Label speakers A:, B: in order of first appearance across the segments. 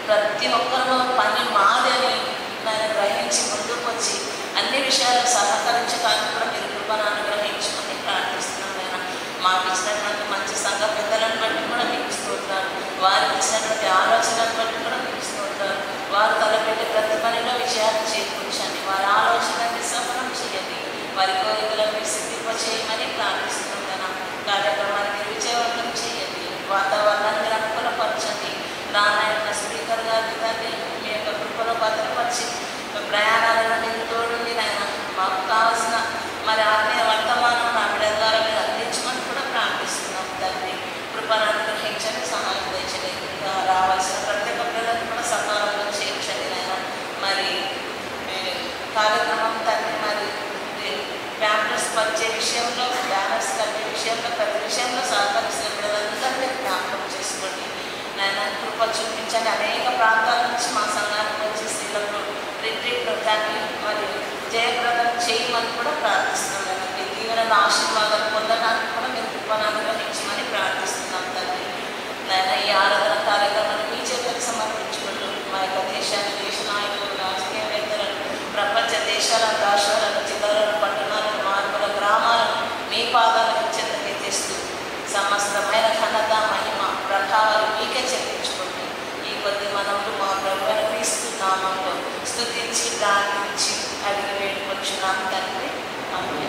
A: ప్రతి ఒక్కరిలో పని మాది అని నేను గ్రహించి ముందుకు వచ్చి అన్ని విషయాలకు సహకరించడానికి కూడా మీరు కృపను అనుగ్రహించమని ప్రార్థిస్తున్నాను నేను మాకు ఇచ్చినటువంటి మంచి సంఘ పెద్దలను బట్టి కూడా మీకు స్తోత్రాలు వారికి ఇచ్చినటువంటి ఆలోచనలను బట్టి కూడా మీకు స్తోత్రాలు వారు తలపెట్టి ప్రతి పనిలో విజయాన్ని చేకూర్చండి వారి ఆలోచనని సఫలం చేయండి వారి కోరికలను సిద్ధింప చేయమని ప్రార్థిస్తున్నాను కార్యక్రమాన్ని విజయవంతం చేయండి వాతావరణాన్ని అనుకూలపరచండి నారాయణ స్పీకర్ గారి తండ్రి మీ యొక్క కృపలో భద్రపరిచి ప్రయాణాలను మీరు తోడుండి నాయన మాకు కావాల్సిన మరి ఆత్మీయ వర్తమానం నా బిడ్డ ద్వారా మీరు అందించమని కూడా ప్రార్థిస్తున్నాం తండ్రి కృపను అనుగ్రహించండి సహాయం తెచ్చండి ఇంకా రావాల్సిన ప్రతి ఒక్క పిల్లలకు కూడా సకాలంలో చేర్చండి నాయన మరి ఏ, కార్యక్రమం తండ్రి మరి బ్యానర్స్ పరిచే విషయంలో బ్యానర్స్ కట్టే విషయంలో ప్రతి విషయంలో సహకరిస్తున్న పిల్లలందరూ మీరు జ్ఞాపకం చేసుకోండి నాయన కృప చూపించండి అనేక ప్రాంతాల నుంచి మా సంఘానికి వచ్చి స్త్రీలకు రిట్రీట్ తండ్రి మరి జయప్రదం చేయమని కూడా ప్రార్థిస్తున్నాను మీ దీవెనల ఆశీర్వాదాలు పొందడానికి కూడా మీరు కృపను అనుగ్రహించమని ప్రార్థిస్తున్నాం తండ్రి నాయన ఈ ఆరాధన కార్యక్రమాన్ని మీ చేతులకు సమర్పించుకుంటూ మా యొక్క దేశాన్ని దేశ నాయకులు రాజకీయవేత్తలను ప్రపంచ దేశాలను రాష్ట్రాలను జిల్లాలను పట్టణాలను మార్పుల గ్రామాలను మీ పాదాలకు చెందకి తెస్తూ సమస్తమైన ఘనత మహిమ ప్రభావాలు మీకే చెల్లించుకుంటూ ఈ కొద్ది మనములు మా ప్రభు క్రీస్తు నామంలో స్తుతించి ప్రార్థించి అడిగి వేడుకొచ్చున్నాం తండ్రి ఆమేన్.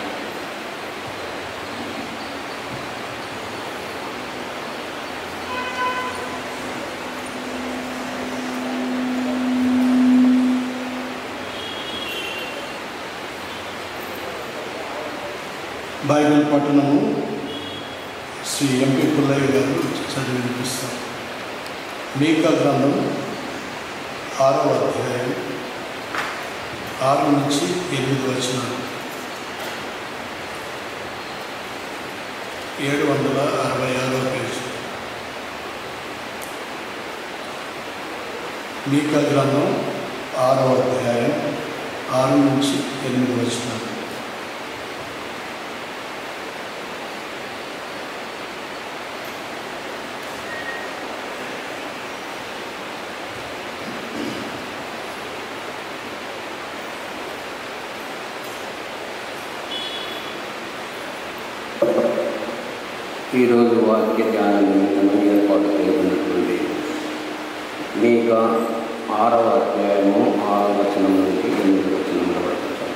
B: బైబిల్ పట్టణము శ్రీ ఎంపీ పుల్లయ్య గారు చదివి వినిపిస్తారు మీకా గ్రంథం ఆరవ అధ్యాయం ఆరు నుంచి ఎనిమిది వచ్చిన ఏడు వందల అరవై ఆరో పేజీ మీకా గ్రంథం ఆరవ అధ్యాయం ఆరు నుంచి ఎనిమిది వచ్చినారు
C: ఈరోజు వాక్య ధ్యాన నిమిత్తము ఏర్పాటు చేయబడినటువంటి మీక ఆరవ అధ్యాయము ఆరవ వచనం నుంచి ఎనిమిది వచనం వరకు చదువు.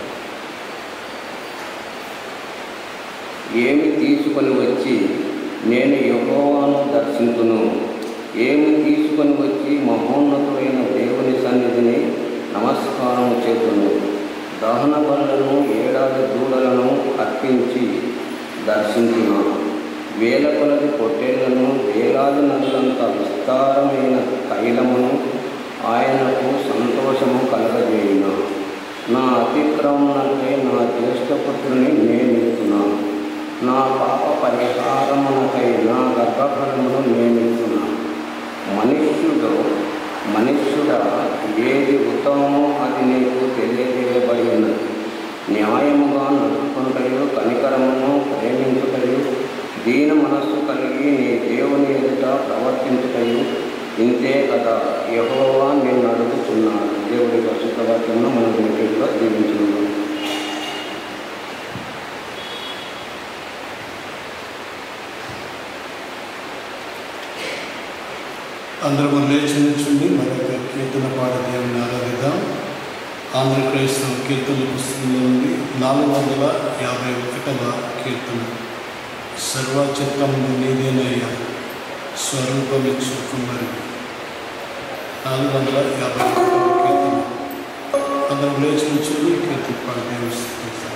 C: ఏమి తీసుకొని వచ్చి నేను యెహోవాను దర్శించును ఏమి తీసుకొని వచ్చి మహోన్నతుడైన దేవుని సన్నిధిని నమస్కారం చేతును దహన బలులను ఏడాది దూడలను అర్పించి దర్శించున్నాను వేల కొలది పొట్టేళ్లను వేలాది నదులంత విస్తారమైన తైలమును ఆయనకు సంతోషము కలగజేయున నా అతిక్రమణంటే నా జ్యేష్ఠపుత్రుని నియమిస్తున్నాను నా పాప పరిహారమునకై నా గర్భఫలమును నియమిస్తున్నాను మనుష్యుడు మనుష్యుడ ఏది ఉత్తమమో అది నీకు తెలియజేయబడి ఉన్నది న్యాయముగా నడుచుకుంటయు కనికరమును ప్రేమించుటయు దీన మనస్సు కలిగి నీ దేవుని ఎదుట ప్రవర్తించుటయు ఇంతే కదా యహోవా నేను అడుగుతున్నాను దేవుడి పరిశుద్ధ వాక్యమును మన వెనుకలో దీవించున్నాను
B: అందరూ లేచి నిల్చుండి మరొక కీర్తన పాట దేవుని ఆరాధిద్దాం ఆంధ్ర క్రైస్తవ కీర్తన పుస్తకంలో నుండి నాలుగు వందల యాభై ఒకటవ కీర్తన సర్వచిత్తము నీదేనయ్యా స్వరూపమిచ్చు కుమ్మరి నాలుగు వందల యాభై ఒకటవ కీర్తన అందరూ లేచి నిల్చుండి కీర్తన పాట దేవుని స్తుతిద్దాం.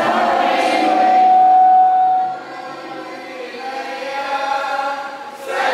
D: Say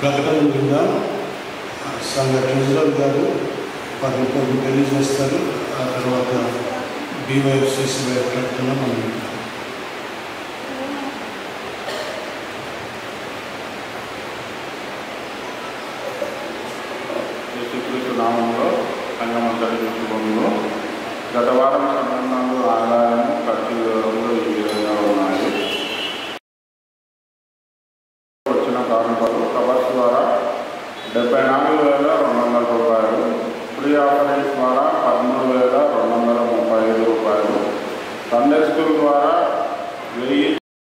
B: ప్రకటన మీద సంఘ ట్రెజరర్ గారు వారిని కొన్ని తెలియజేస్తారు ఆ తర్వాత బీవైఎఫ్సిసి వారి ప్రకటన మనం వింటాం.
D: యేసుక్రీస్తు నామంలో సంగమంతటి శుభములు గత వారం సంబంధాలు ఆదాయము ఖర్చు వివరములు ఈ విధంగా ఉన్నాయి వచ్చిన కానుకలు కవర్స్ ద్వారా డెబ్బై నాలుగు వేల రెండు వందల రూపాయలు ఫ్రీ ఆఫరెన్స్ ద్వారా పదమూడు వేల రెండు వందల ముప్పై ఐదు రూపాయలు సండే స్కూల్ ద్వారా వెయ్యి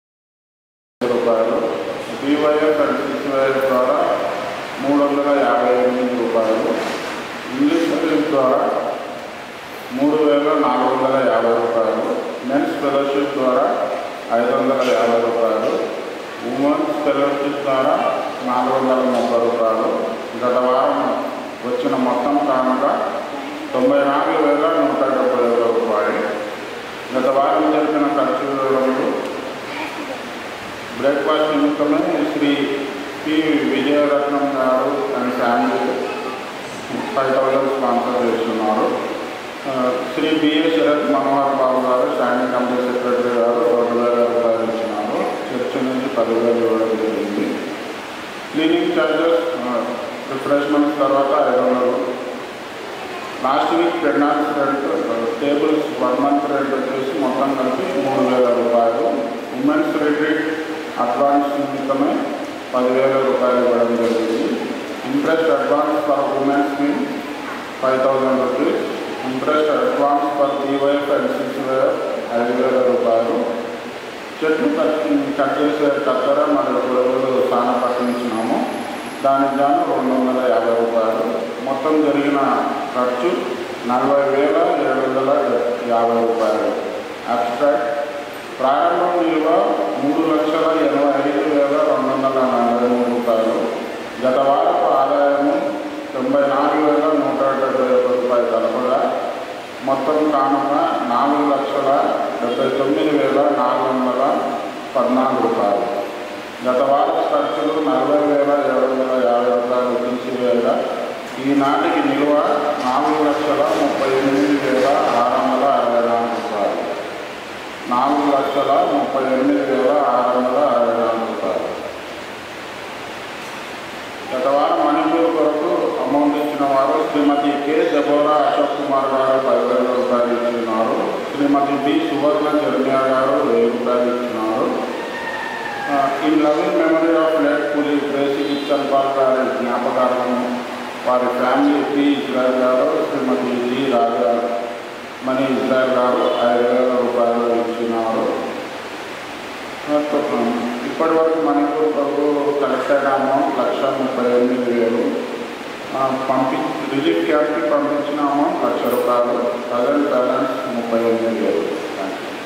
D: రూపాయలు బీవైఎఫ్ అండ్ సిసివైఎఫ్ ద్వారా మూడు వందల యాభై ఎనిమిది రూపాయలు ఇంగ్లీష్ మీడియం ద్వారా మూడు వేల నాలుగు వందల యాభై రూపాయలు మెన్స్ ఫెలోషిప్ ద్వారా ఐదు వందల యాభై రూపాయలు ఉమెన్స్ ఫెలోషిప్ ద్వారా నాలుగు వందల ముప్పై రూపాయలు గత వారం వచ్చిన మొత్తం కానుక తొంభై నాలుగు వేల నూట డెబ్బై ఐదు రూపాయలు గత వారం జరిపిన ఖర్చు వివరములు బ్రేక్ఫాస్ట్ నిమిత్తమే Shri P Vijayaratnam garu and family five thousand sponsor చేస్తున్నారు ఆ, Shri BA Sarath Manohar Babu garu standing committee secretary గారు రెండు వేల రూపాయలు ఇచ్చినారు చర్చ నుంచి పదివేలు ఇవ్వడం జరిగింది క్లీనింగ్ ఛార్జెస్ రిఫ్రెష్మెంట్స్ తర్వాత ఐదు వందలు లాస్ట్ వీక్ పెన్నాల్స్ rent tables one month rent వచ్చేసి మొత్తం కలిపి మూడు వేల రూపాయలు ఉమెన్స్ రిట్రీట్ అడ్వాన్స్ నిమిత్తమే పదివేల రూపాయలు ఇవ్వడం జరిగింది interest advance for womens mean five thousand rupees interest advance for BYF and CCYF ఐదు వేల రూపాయలు చెట్లు కట్ కట్ చేసే కత్తెర మరియు పొడవులు స్థానం పట్టించినాము దానికి గాను రెండు వందల యాభై రూపాయలు మొత్తం జరిగిన ఖర్చు నలభై వేల ఏడు వందల యాభై రూపాయలు అబ్స్ట్రాక్ట్ ప్రారంభం విలువ మూడు లక్షల ఎనభై ఐదు వేల రెండు వందల నలభై మూడు రూపాయలు గత వారపు ఆదాయము తొంభై నాలుగు వేల నూట డెబ్బై ఒక రూపాయలు కలపగా మొత్తం కానుక నాలుగు లక్షల డెబ్బై తొమ్మిది వేల నాలుగు వందల పద్నాలుగు రూపాయలు గత వార ఖర్చులు నలభై వేల ఏడు వందల యాభై రూపాయలు తీసివేయగా ఈనాటికి నిల్వ నాలుగు లక్షల ముప్పై ఎనిమిది వేల ఆరు వందల అరవై నాలుగు రూపాయలు నాలుగు లక్షల ముప్పై ఎనిమిది వేల ఆరు వందల అరవై నాలుగు రూపాయలు గత వారం మణిపూర్ కొరకు అమౌంట్ ఇచ్చిన వారు శ్రీమతి కె దబోరా అశోక్ కుమార్ గారు పదివేల రూపాయలు ఇచ్చినారు శ్రీమతి బి సువర్ణ జర్మియా గారు వెయ్యి రూపాయలు ఇచ్చినారు in loving memory of late Puli Tracy కిచ్చన్ పాల్ గారి జ్ఞాపకాలను వారి ఫ్యామిలీ పి ఇజ్రాయల్ గారు శ్రీమతి జి రాజా మణి ఇజ్రాయల్ గారు ఐదు వేల రూపాయలు ఇచ్చినారు ఇప్పటి వరకు మణిపూర్ కొరకు కలెక్ట్ అయిన అమౌంట్ లక్ష ముప్పై ఎనిమిది వేలు ఆ, పంపి రిలీఫ్ క్యాంప్కి పంపించిన అమౌంట్ లక్ష రూపాయలు ప్రజెంట్ బ్యాలెన్స్ ముప్పై ఎనిమిది వేలు థ్యాంక్ యూ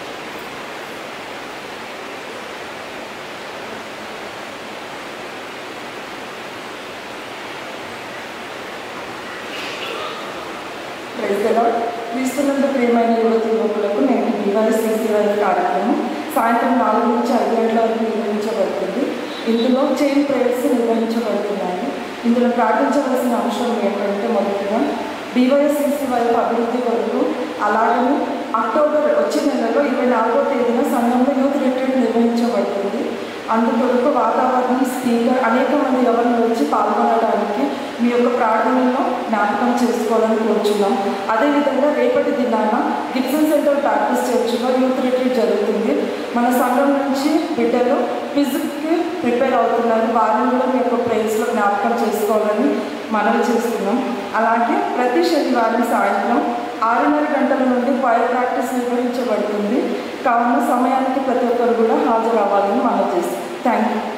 E: ప్రైజ్లో క్రీస్తునందు ప్రియమైన యువతి యువకులకు నేటి దివాళి శివారి కార్యక్రమం సాయంత్రం నాలుగు నుంచి ఐదు గంటల వరకు నిర్వహించబడుతుంది ఇందులో చైన్ ప్రేయర్స్ నిర్వహించబడుతున్నాయి ఇందులో ప్రార్థించవలసిన అంశం ఏంటంటే మొదటిగా బీవైఎస్సీసీ వారి అభివృద్ధి కొరకు అలాగనే అక్టోబర్ వచ్చే నెలలో ఇరవై నాలుగో తేదీన సంఘంలో యూత్ రిట్రీట్ నిర్వహించబడుతుంది అందుకొరకు వాతావరణం స్పీకర్ అనేక మంది ఎవరిని వచ్చి పాల్గొనడానికి మీ యొక్క ప్రార్థనలో జ్ఞాపకం చేసుకోవాలని కోరుచున్నాం అదేవిధంగా రేపటి దినాన గిబ్సన్ సెంటర్ ప్రాక్టీస్ చర్చిలో యూత్ రిట్రీట్ జరుగుతుంది మన సంఘం నుంచి బిడ్డలు ఫిజిక్కి ప్రిపేర్ అవుతున్నారు వారిని కూడా మీ యొక్క ప్రేయర్స్లో జ్ఞాపకం చేసుకోవాలని మనవి చేస్తున్నాం అలాగే ప్రతి శనివారం సాయంత్రం ఆరున్నర గంటల నుండి ఫైర్ ప్రాక్టీస్ నిర్వహించబడుతుంది కావున సమయానికి ప్రతి ఒక్కరు కూడా హాజరవ్వాలని మనం చేస్తాం థ్యాంక్ యూ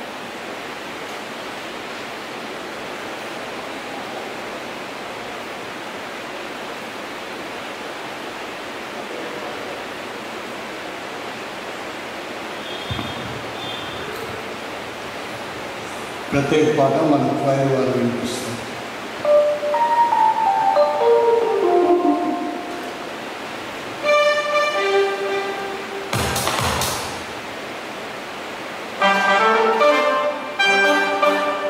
B: ప్రత్యేక పాట మన క్వైర్ వారు వినిపిస్తారు
F: Thank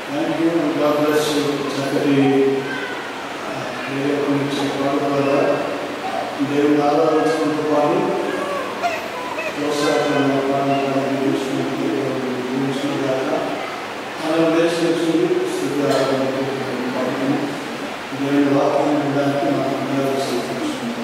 B: thank you God bless you చక్కటి ఇచ్చే వాళ్ళ ద్వారా దేవుని ఆరాధించడంతో పాటు ప్రోత్సాహం చూసినగాక మనం దేశలక్ష్మి స్థితి ఆరాధన దేవుని వాక్యం వినడానికి మనం అందరూ సంతోషిస్తున్నాం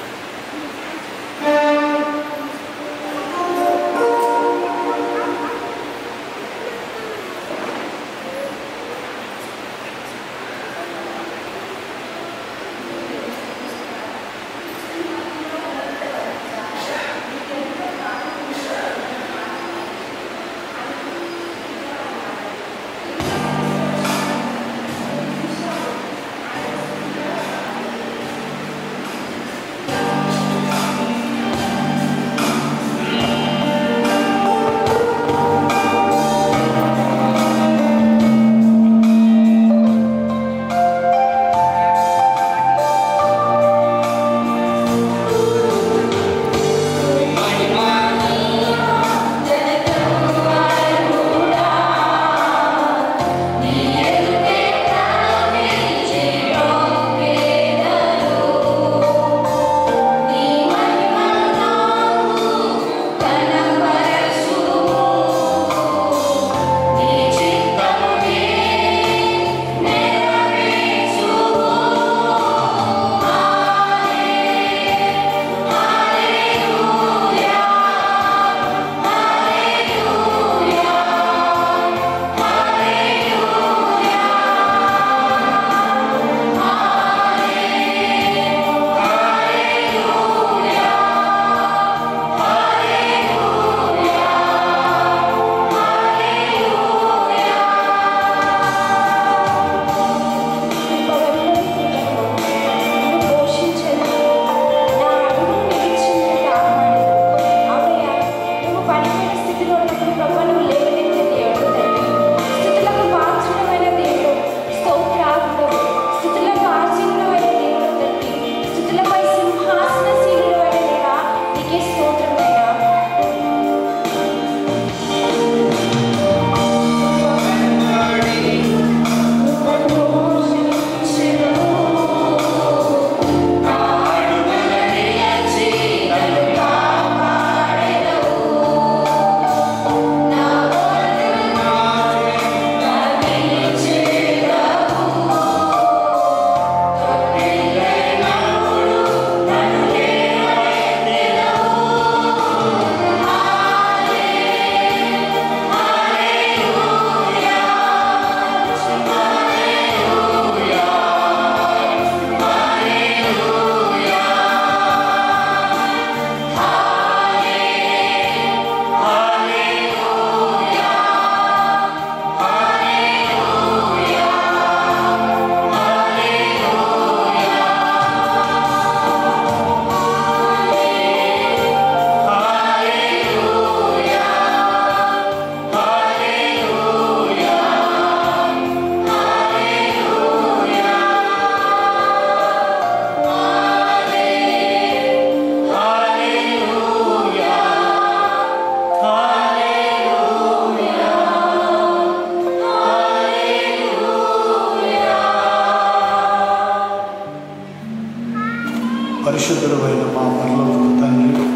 B: పరిశుద్ధుడు అయిన మా పరలోక తండ్రి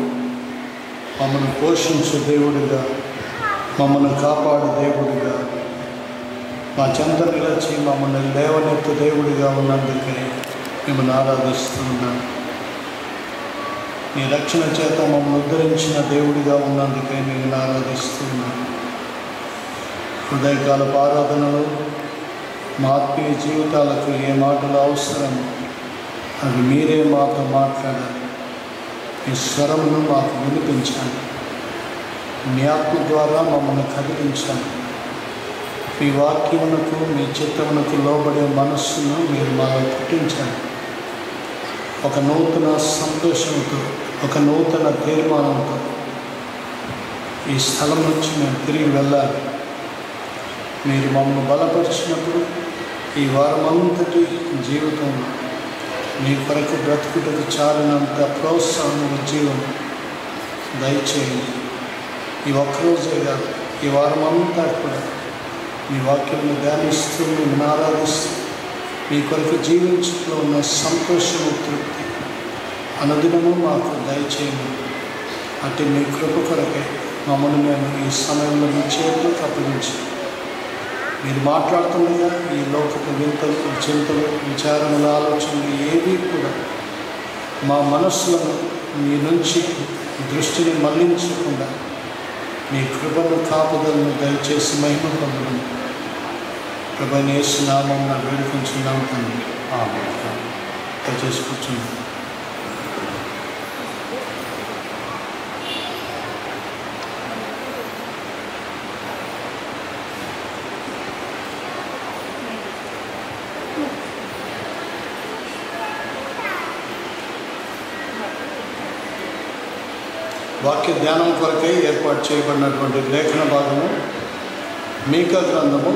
B: మమ్మల్ని పోషించు దేవుడిగా మమ్మల్ని కాపాడు దేవుడిగా మా చెంత నిలచి మమ్మల్ని లేవనెత్తు దేవుడిగా ఉన్నందుకే మిమ్మల్ని ఆరాధిస్తూ ఉన్నాను నీ రక్షణ చేత మమ్మల్ని ఉద్ధరించిన దేవుడిగా ఉన్నందుకే నేను ఆరాధిస్తూ ఉన్నాను హృదయకాలపు ఆరాధనలో మా ఆత్మీయ జీవితాలకు ఏ మాటలు అవసరమో అవి మీరే మాతో మాట్లాడాలి మీ స్వరమును మాకు వినిపించాలి మీ ఆత్మ ద్వారా మమ్మల్ని కదిలించాలి మీ వాక్యమునకు మీ చిత్తమునకు లోబడే మనస్సును మీరు మాలో పుట్టించాలి ఒక నూతన సంతోషంతో ఒక నూతన తీర్మానంతో ఈ స్థలం నుంచి మేము తిరిగి వెళ్ళాలి మీరు మమ్మల్ని బలపరిచినప్పుడు ఈ వారమంతటి జీవితంలో మీ కొరకు బ్రతుకుటకు చాలినంత ప్రోత్సాహం ఉద్యోగం దయచేయండి ఈ ఒక్కరోజే కాదు ఈ వారం అంతా కూడా మీ వాక్యాలను ధ్యానిస్తూ మిమ్మల్ని ఆరాధిస్తూ మీ కొరకు జీవించట్లో ఉన్న సంతోషము తృప్తి అనుదినము మాకు దయచేయండి అటు మీ కృప కొరకే మమ్మల్ని మేము ఈ సమయంలో మీ చేతులకు అప్పగించి మీరు మాట్లాడుతుండగా ఈ లోకపు వింతలు చింతలు విచారణలు ఆలోచనలు ఏవి కూడా మా మనస్సులను మీ నుంచి దృష్టిని మళ్లించకుండా మీ కృపను కాపుదలను దయచేసి మహిమ పొందడం ప్రభనేస్తున్నామం నా వేడుకుంటున్నాం తండ్రి దయచేసి కూర్చున్నాం వాక్య ధ్యానం కొరకై ఏర్పాటు చేయబడినటువంటి లేఖన భాగము మీకా గ్రంథము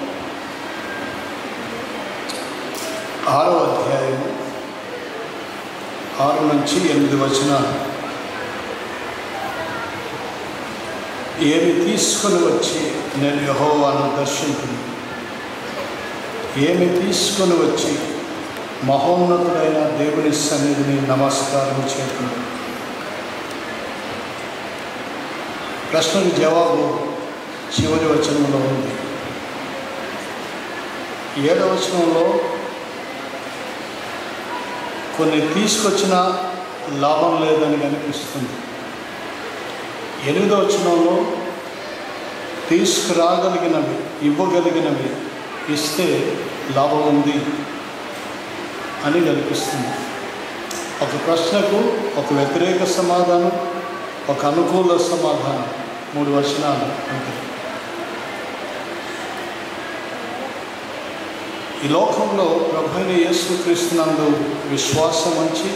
B: ఆరో అధ్యాయము ఆరు నుంచి ఎనిమిది వచనాలు ఏమి తీసుకొని వచ్చి నేను యహోవాను దర్శించును ఏమి తీసుకొని వచ్చి మహోన్నతుడైన దేవుని సన్నిధిని నమస్కారం చేతును ప్రశ్నకు జవాబు చివరి వచనంలో ఉంది ఏడవ వచనంలో కొన్ని తీసుకొచ్చిన లాభం లేదని కనిపిస్తుంది ఎనిమిదవ వచనంలో తీసుకురాగలిగినవి ఇవ్వగలిగినవి ఇస్తే లాభం ఉంది అని కనిపిస్తుంది ఒక ప్రశ్నకు ఒక వ్యతిరేక సమాధానం ఒక అనుకూల సమాధానం మూడు వచనాలు అంతే ఈ లోకంలో ప్రభైన యేసుక్రీస్తునందు విశ్వాసం ఉంచి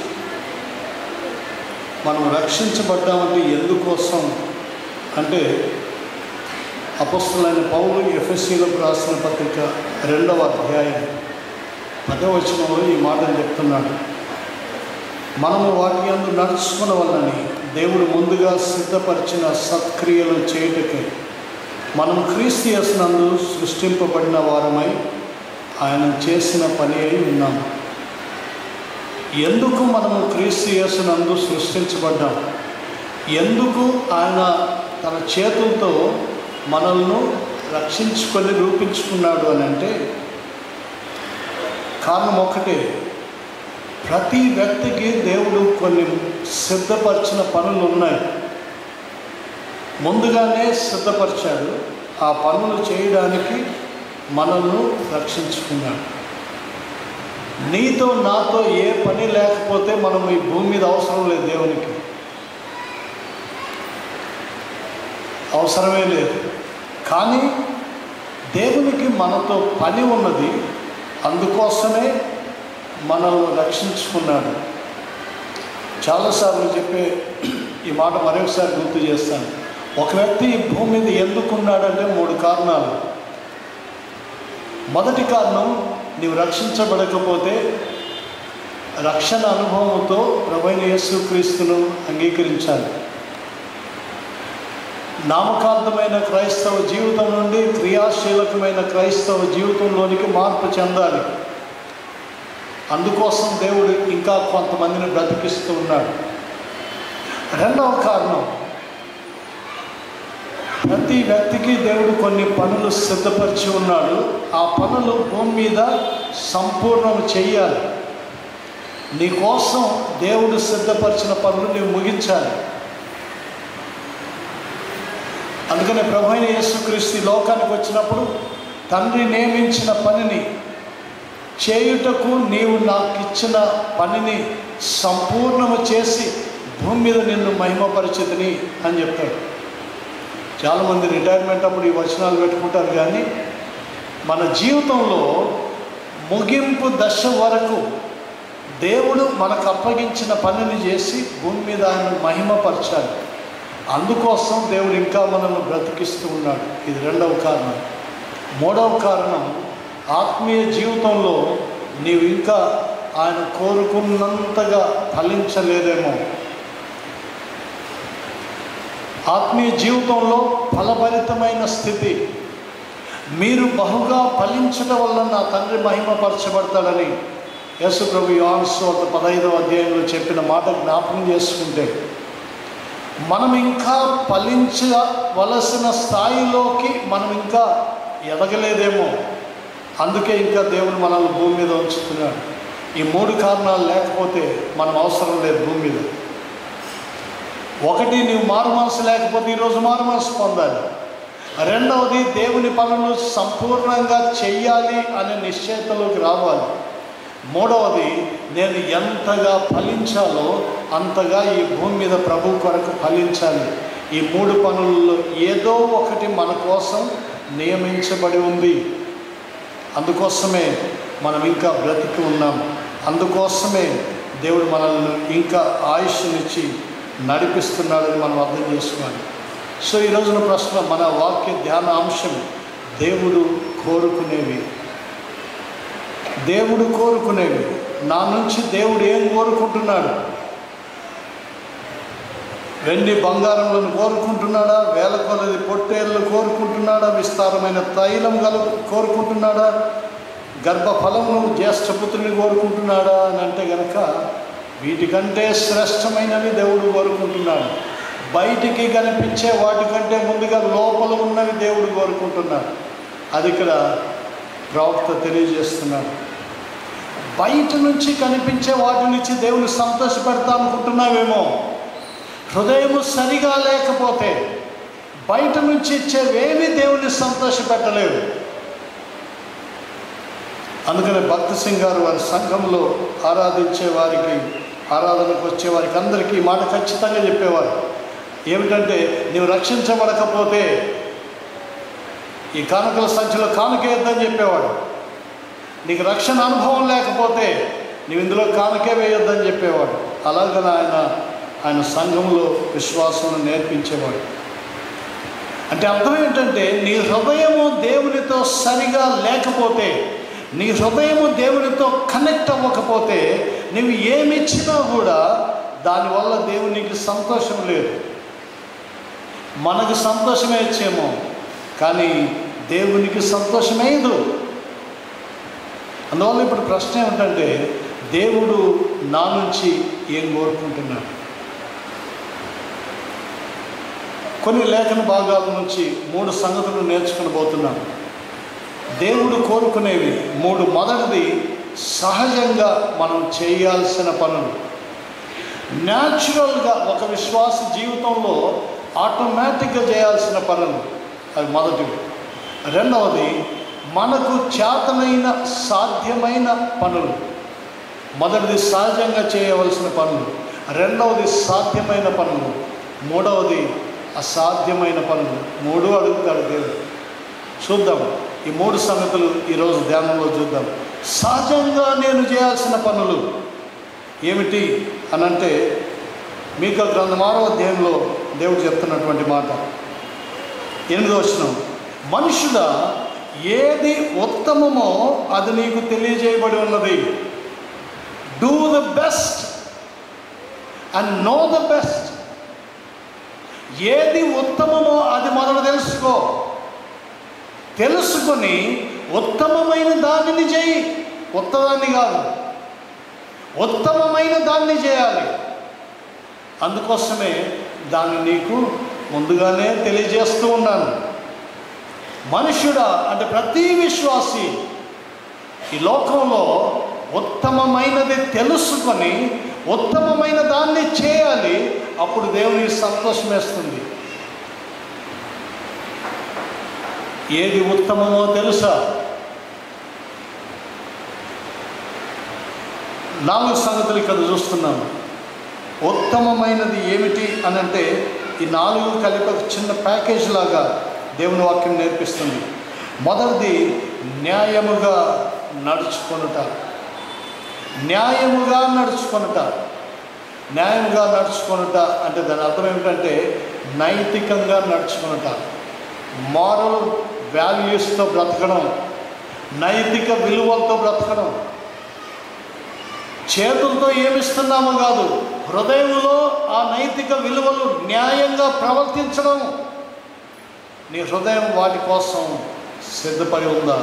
B: మనం రక్షించబడ్డామంటే ఎందుకోసం అంటే అపస్తులైన పౌలు ఎఫ్ఎస్సీలకు రాసిన పత్రిక రెండవ అధ్యాయం పదవచనంలో ఈ మాటలు చెప్తున్నాడు మనము వాటి అందు నడుచుకున్న వలనని దేవుడు ముందుగా సిద్ధపరిచిన సత్క్రియలు చేయుటకై మనం క్రీస్తు యేసునందు సృష్టింపబడిన వారమై ఆయన చేసిన పని అయి ఉన్నాము ఎందుకు మనము క్రీస్తు యేసునందు సృష్టించబడ్డాం ఎందుకు ఆయన తన చేతులతో మనల్ని రక్షించుకొని రూపించుకున్నాడు అని అంటే కారణం ఒకటే ప్రతి వ్యక్తికి దేవుడు కొన్ని సిద్ధపరిచిన పనులు ఉన్నాయి ముందుగానే సిద్ధపరిచాడు ఆ పనులు చేయడానికి మనల్ని రక్షించుకున్నాడు నీతో నాతో ఏ పని లేకపోతే మనం ఈ భూమి మీద అవసరం లేదు దేవునికి అవసరమే లేదు కానీ దేవునికి మనతో పని ఉన్నది అందుకోసమే మనల్ని రక్షించుకున్నాడు చాలాసార్లు చెప్పే ఈ మాట మరొకసారి గుర్తు చేస్తాను ఒక వ్యక్తి ఈ భూమి మీద ఎందుకున్నాడంటే మూడు కారణాలు మొదటి కారణం నీవు రక్షించబడకపోతే రక్షణ అనుభవంతో ప్రభైన యేసుక్రీస్తును అంగీకరించాలి నామకార్థమైన క్రైస్తవ జీవితం నుండి క్రియాశీలకమైన క్రైస్తవ జీవితంలోనికి మార్పు చెందాలి అందుకోసం దేవుడు ఇంకా కొంతమందిని బ్రతికిస్తూ ఉన్నాడు రెండవ కారణం ప్రతి వ్యక్తికి దేవుడు కొన్ని పనులు సిద్ధపరిచి ఉన్నాడు ఆ పనులు భూమి మీద సంపూర్ణం చెయ్యాలి నీ కోసం దేవుడు సిద్ధపరిచిన పనులు నీవు ముగించాలి అందుకనే ప్రభు అయిన యేసుక్రీస్తు ఈ లోకానికి వచ్చినప్పుడు తండ్రి నియమించిన పనిని చేయుటకు నీవు నాకు ఇచ్చిన పనిని సంపూర్ణము చేసి భూమి మీద నిన్ను మహిమపరిచితిని అని చెప్పాడు చాలామంది రిటైర్మెంట్ అప్పుడు ఈ వచనాలు పెట్టుకుంటారు కానీ మన జీవితంలో ముగింపు దశ వరకు దేవుడు మనకు అప్పగించిన పనిని చేసి భూమి మీద ఆయన మహిమపరచాలి అందుకోసం దేవుడు ఇంకా మనల్ని బ్రతికిస్తూ ఉన్నాడు ఇది రెండవ కారణం మూడవ కారణం ఆత్మీయ జీవితంలో నీవు ఇంకా ఆయన కోరుకున్నంతగా ఫలించలేదేమో ఆత్మీయ జీవితంలో ఫలభరితమైన స్థితి మీరు బహుగా ఫలించడం వల్ల నా తండ్రి మహిమపరచబడతాడని యేసు ప్రభు యోహాన్స్వార్త పదహైదవ అధ్యాయంలో చెప్పిన మాట జ్ఞాపకం చేసుకుంటే మనం ఇంకా ఫలించవలసిన స్థాయిలోకి మనం ఇంకా ఎదగలేదేమో అందుకే ఇంకా దేవుడు మనల్ని భూమి మీద ఉంచుతున్నాడు ఈ మూడు కారణాలు లేకపోతే మనం అవసరం లేదు భూమి మీద ఒకటి నీవు మారు మనసు లేకపోతే ఈరోజు మారు మనసు పొందాలి రెండవది దేవుని పనులు సంపూర్ణంగా చెయ్యాలి అనే నిశ్చయితలోకి రావాలి మూడవది నేను ఎంతగా ఫలించాలో అంతగా ఈ భూమి మీద ప్రభు కొరకు ఫలించాలి ఈ మూడు పనుల్లో ఏదో ఒకటి మన కోసం నియమించబడి ఉంది అందుకోసమే మనం ఇంకా బ్రతికి ఉన్నాం అందుకోసమే దేవుడు మనల్ని ఇంకా ఆయుష్నిచ్చి నడిపిస్తున్నాడని మనం అర్థం చేసుకోవాలి సో ఈ రోజున ప్రశ్న మన వాక్య ధ్యాన అంశం దేవుడు కోరుకునేవి దేవుడు కోరుకునేవి నా నుంచి దేవుడు ఏం కోరుకుంటున్నాడు వెండి బంగారములను కోరుకుంటున్నాడా వేల కొలది పొట్టేళ్ళు కోరుకుంటున్నాడా విస్తారమైన తైలం గల కోరుకుంటున్నాడా గర్భఫలమును జ్యేష్ఠపుత్రుని కోరుకుంటున్నాడా అని అంటే గనక వీటికంటే శ్రేష్టమైనవి దేవుడు కోరుకుంటున్నాడు బయటికి కనిపించే వాటికంటే ముందుగా లోపల ఉన్నవి దేవుడు కోరుకుంటున్నాడు అది ఇక్కడ ప్రవక్త తెలియజేస్తున్నాడు బయట నుంచి కనిపించే వాటి నుంచి దేవుని సంతోషపెడతా అనుకుంటున్నావేమో హృదయము సరిగా లేకపోతే బయట నుంచి ఇచ్చేవేవి దేవుని సంతోషపెట్టలేవు అందుకనే భక్త సింగ్ గారు వారి సంఘంలో ఆరాధించే వారికి ఆరాధనకు వచ్చే వారికి అందరికీ ఈ మాట ఖచ్చితంగా చెప్పేవారు ఏమిటంటే నీవు రక్షించబడకపోతే ఈ కానుకల సంచిలో కానుకేయొద్దని చెప్పేవాడు నీకు రక్షణ అనుభవం లేకపోతే నీవు ఇందులో కానుకే వేయొద్దని చెప్పేవాడు అలాగని ఆయన ఆయన సంఘంలో విశ్వాసం నేర్పించేవాడు అంటే అర్థం ఏంటంటే నీ హృదయము దేవునితో సరిగా లేకపోతే నీ హృదయము దేవునితో కనెక్ట్ అవ్వకపోతే నువ్వు ఏమిచ్చినా కూడా దానివల్ల దేవునికి సంతోషం లేదు మనకు సంతోషమే ఇచ్చేమో కానీ దేవునికి సంతోషమేదు అందువల్ల ఇప్పుడు ప్రశ్న ఏమిటంటే దేవుడు నా నుంచి ఏం కోరుకుంటున్నాడు కొన్ని లేఖన భాగాల నుంచి మూడు సంగతులు నేర్చుకుని పోతున్నాం దేవుడు కోరుకునేవి మూడు మొదటిది సహజంగా మనం చేయాల్సిన పనులు న్యాచురల్గా ఒక విశ్వాస జీవితంలో ఆటోమేటిక్గా చేయాల్సిన పనులు అవి మొదటివి రెండవది మనకు చేతనైన సాధ్యమైన పనులు మొదటిది సహజంగా చేయవలసిన పనులు రెండవది సాధ్యమైన పనులు మూడవది అసాధ్యమైన పనులు మూడు అడుగుతాడు దేవుడు చూద్దాం ఈ మూడు సంగతులు ఈరోజు ధ్యానంలో చూద్దాం సహజంగా నేను చేయాల్సిన పనులు ఏమిటి అనంటే మీకు గ్రంథం ఆరో అధ్యాయంలో దేవుడు చెప్తున్నటువంటి మాట ఎనిమిదో వచ్చిన మనుషుడా ఏది ఉత్తమమో అది నీకు తెలియజేయబడి ఉన్నది do the best and know the best ఏది ఉత్తమమో అది మొదలు తెలుసుకో తెలుసుకొని ఉత్తమమైన దానిని చేయి ఉత్తదాన్ని కాదు ఉత్తమమైన దాన్ని చేయాలి అందుకోసమే దాన్ని నీకు ముందుగానే తెలియజేస్తూ ఉన్నాను మనుషుడా అంటే ప్రతి విశ్వాసి ఈ లోకంలో ఉత్తమమైనది తెలుసుకొని ఉత్తమమైన దాన్ని చేయాలి అప్పుడు దేవుని సంతోషం వేస్తుంది ఏది ఉత్తమమో తెలుసా నాలుగు సంగతులు ఇక్కడ చూస్తున్నాం ఉత్తమమైనది ఏమిటి అని అంటే ఈ నాలుగు కలిపి ఒక చిన్న ప్యాకేజ్ లాగా దేవుని వాక్యం నేర్పిస్తుంది మొదటిది న్యాయముగా నడుచుకొనుట న్యాయముగా నడుచుకొనుట న్యాయముగా నడుచుకొనుట అంటే దాని అర్థం ఏమిటంటే నైతికంగా నడుచుకొనుట మారల్ వాల్యూస్తో బ్రతకడం నైతిక విలువలతో బ్రతకడం చేతులతో ఏమిస్తున్నామో కాదు హృదయంలో ఆ నైతిక విలువలు న్యాయంగా ప్రవర్తించడం నీ హృదయం వాటి కోసం సిద్ధపడి ఉందా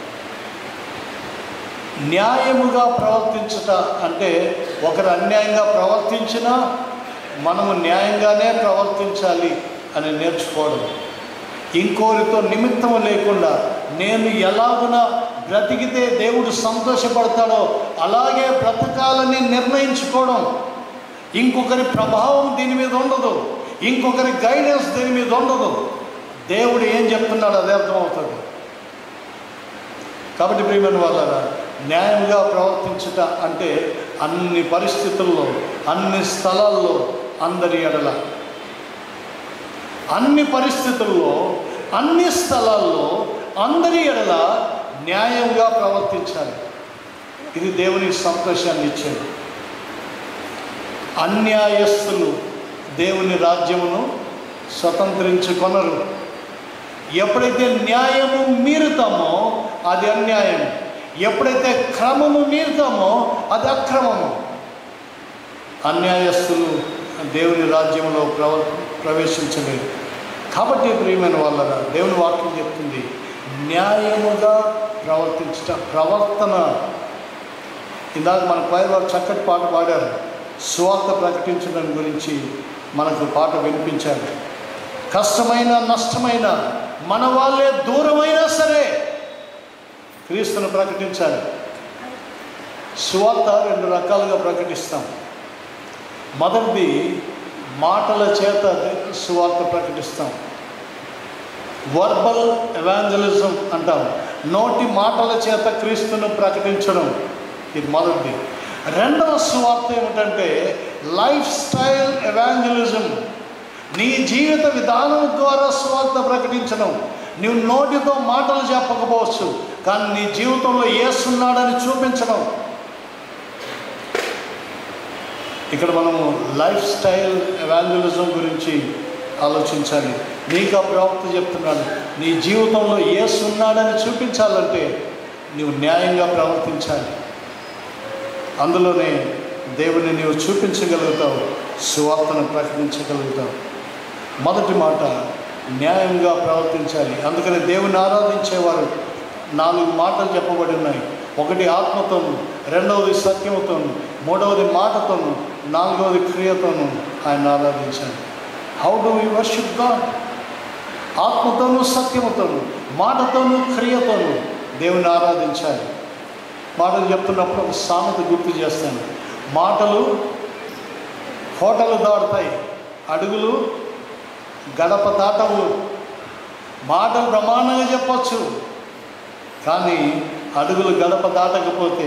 B: న్యాయముగా ప్రవర్తించుట అంటే ఒకరు అన్యాయంగా ప్రవర్తించినా మనము న్యాయంగానే ప్రవర్తించాలి అని నేర్చుకోవడం ఇంకోరితో నిమిత్తం లేకుండా నేను ఎలాగున బ్రతికితే దేవుడు సంతోషపడతాడో అలాగే బ్రతకాలని నిర్ణయించుకోవడం ఇంకొకరి ప్రభావం దీని మీద ఉండదు ఇంకొకరి గైడెన్స్ దీని మీద ఉండదు దేవుడు ఏం చెప్తున్నాడు అదే అర్థమవుతుంది కాబట్టి ప్రియమైన వాళ్ళ న్యాయంగా ప్రవర్తించుట అంటే అన్ని పరిస్థితుల్లో అన్ని స్థలాల్లో అందరి ఎడల అన్ని పరిస్థితుల్లో అన్ని స్థలాల్లో అందరి ఎడల న్యాయంగా ప్రవర్తించాలి ఇది దేవునికి సంతోషాన్ని ఇచ్చేది అన్యాయస్తులు దేవుని రాజ్యమును స్వతంత్రించుకొనరు ఎప్పుడైతే న్యాయము మీరుతామో అది అన్యాయం ఎప్పుడైతే క్రమము మీరుతామో అది అక్రమము అన్యాయస్తులు దేవుని రాజ్యంలో ప్రవ ప్రవేశించలేరు కాబట్టి ప్రియమైన వాళ్ళ దేవుని వాక్యం చెప్తుంది న్యాయముగా ప్రవర్తించట ప్రవర్తన ఇందాక మన పై వారు చక్కటి పాట పాడారు స్వార్థ ప్రకటించడం గురించి మనకు పాట వినిపించారు కష్టమైన నష్టమైన మన వాళ్ళే దూరమైనా సరే క్రీస్తును ప్రకటించాలి సువార్త రెండు రకాలుగా ప్రకటిస్తాం మొదటిది మాటల చేత సువార్త ప్రకటిస్తాం వర్బల్ ఎవాంజలిజం అంటాం నోటి మాటల చేత క్రీస్తును ప్రకటించడం ఇది మొదటిది రెండవ సువార్త ఏమిటంటే లైఫ్ స్టైల్ ఎవాంజలిజం నీ జీవిత విధానం ద్వారా సువార్త ప్రకటించడం నువ్వు నోటితో మాటలు చెప్పకపోవచ్చు కానీ నీ జీవితంలో ఏసున్నాడని చూపించడం ఇక్కడ మనము లైఫ్ స్టైల్ ఎవాంజలిజం గురించి ఆలోచించాలి నీకు ఆ ప్రవక్త చెప్తున్నాను నీ జీవితంలో ఏసున్నాడని చూపించాలంటే నువ్వు న్యాయంగా ప్రవర్తించాలి అందులోనే దేవుని నీవు చూపించగలుగుతావు సువార్తను ప్రకటించగలుగుతావు మొదటి మాట న్యాయంగా ప్రవర్తించాలి అందుకని దేవుని ఆరాధించేవారు నాలుగు మాటలు చెప్పబడి ఉన్నాయి ఒకటి ఆత్మతోను రెండవది సత్యముతోను మూడవది మాటతోను నాలుగవది క్రియతోను ఆయన ఆరాధించాలి how do you worship God ఆత్మతోనూ సత్యముతోను మాటతోనూ క్రియతోనూ దేవుని ఆరాధించాలి మాటలు చెప్తున్నప్పుడు ఒక సామెత గుర్తు చేస్తాను మాటలు కోటలు దాటుతాయి అడుగులు గడప దాటవు మాటలు ప్రమాణంగా చెప్పచ్చు కానీ అడుగులు గడప దాటకపోతే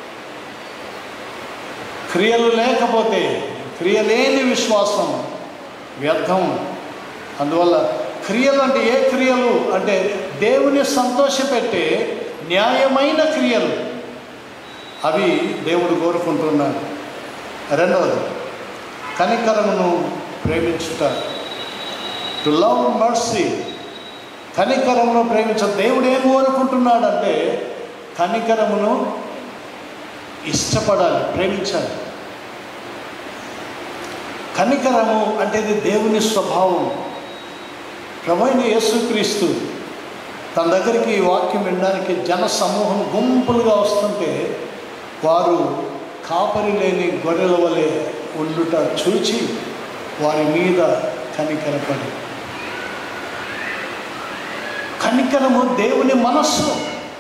B: క్రియలు లేకపోతే క్రియలేని విశ్వాసం వ్యర్థం అందువల్ల క్రియలు అంటే ఏ క్రియలు అంటే దేవుని సంతోషపెట్టే న్యాయమైన క్రియలు అవి దేవుడు కోరుకుంటున్నాడు రెండవది కనికరమును ప్రేమించుట టు లవ్ మర్సీ కనికరమును ప్రేమించ దేవుడు ఏం కోరుకుంటున్నాడంటే కనికరమును ఇష్టపడాలి ప్రేమించాలి కనికరము అంటే ఇది దేవుని స్వభావం ప్రభైన యేసుక్రీస్తు తన దగ్గరికి ఈ వాక్యం వినడానికి జన సమూహం గుంపులుగా వస్తుంటే వారు కాపరి లేని గొర్రెల వలె ఉండుట చూచి వారి మీద కనికరపడి కనికరము దేవుని మనస్సు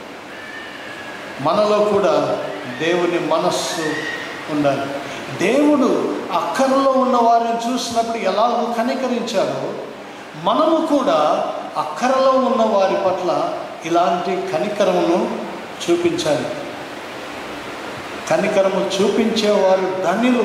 B: మనలో కూడా దేవుని మనస్సు ఉండాలి దేవుడు అక్కరలో ఉన్న వారిని చూసినప్పుడు ఎలాగో కనికరించాడో మనము కూడా అక్కరలో ఉన్న వారి పట్ల ఇలాంటి కనికరమును చూపించాలి కనికరము చూపించేవారు ధన్యులు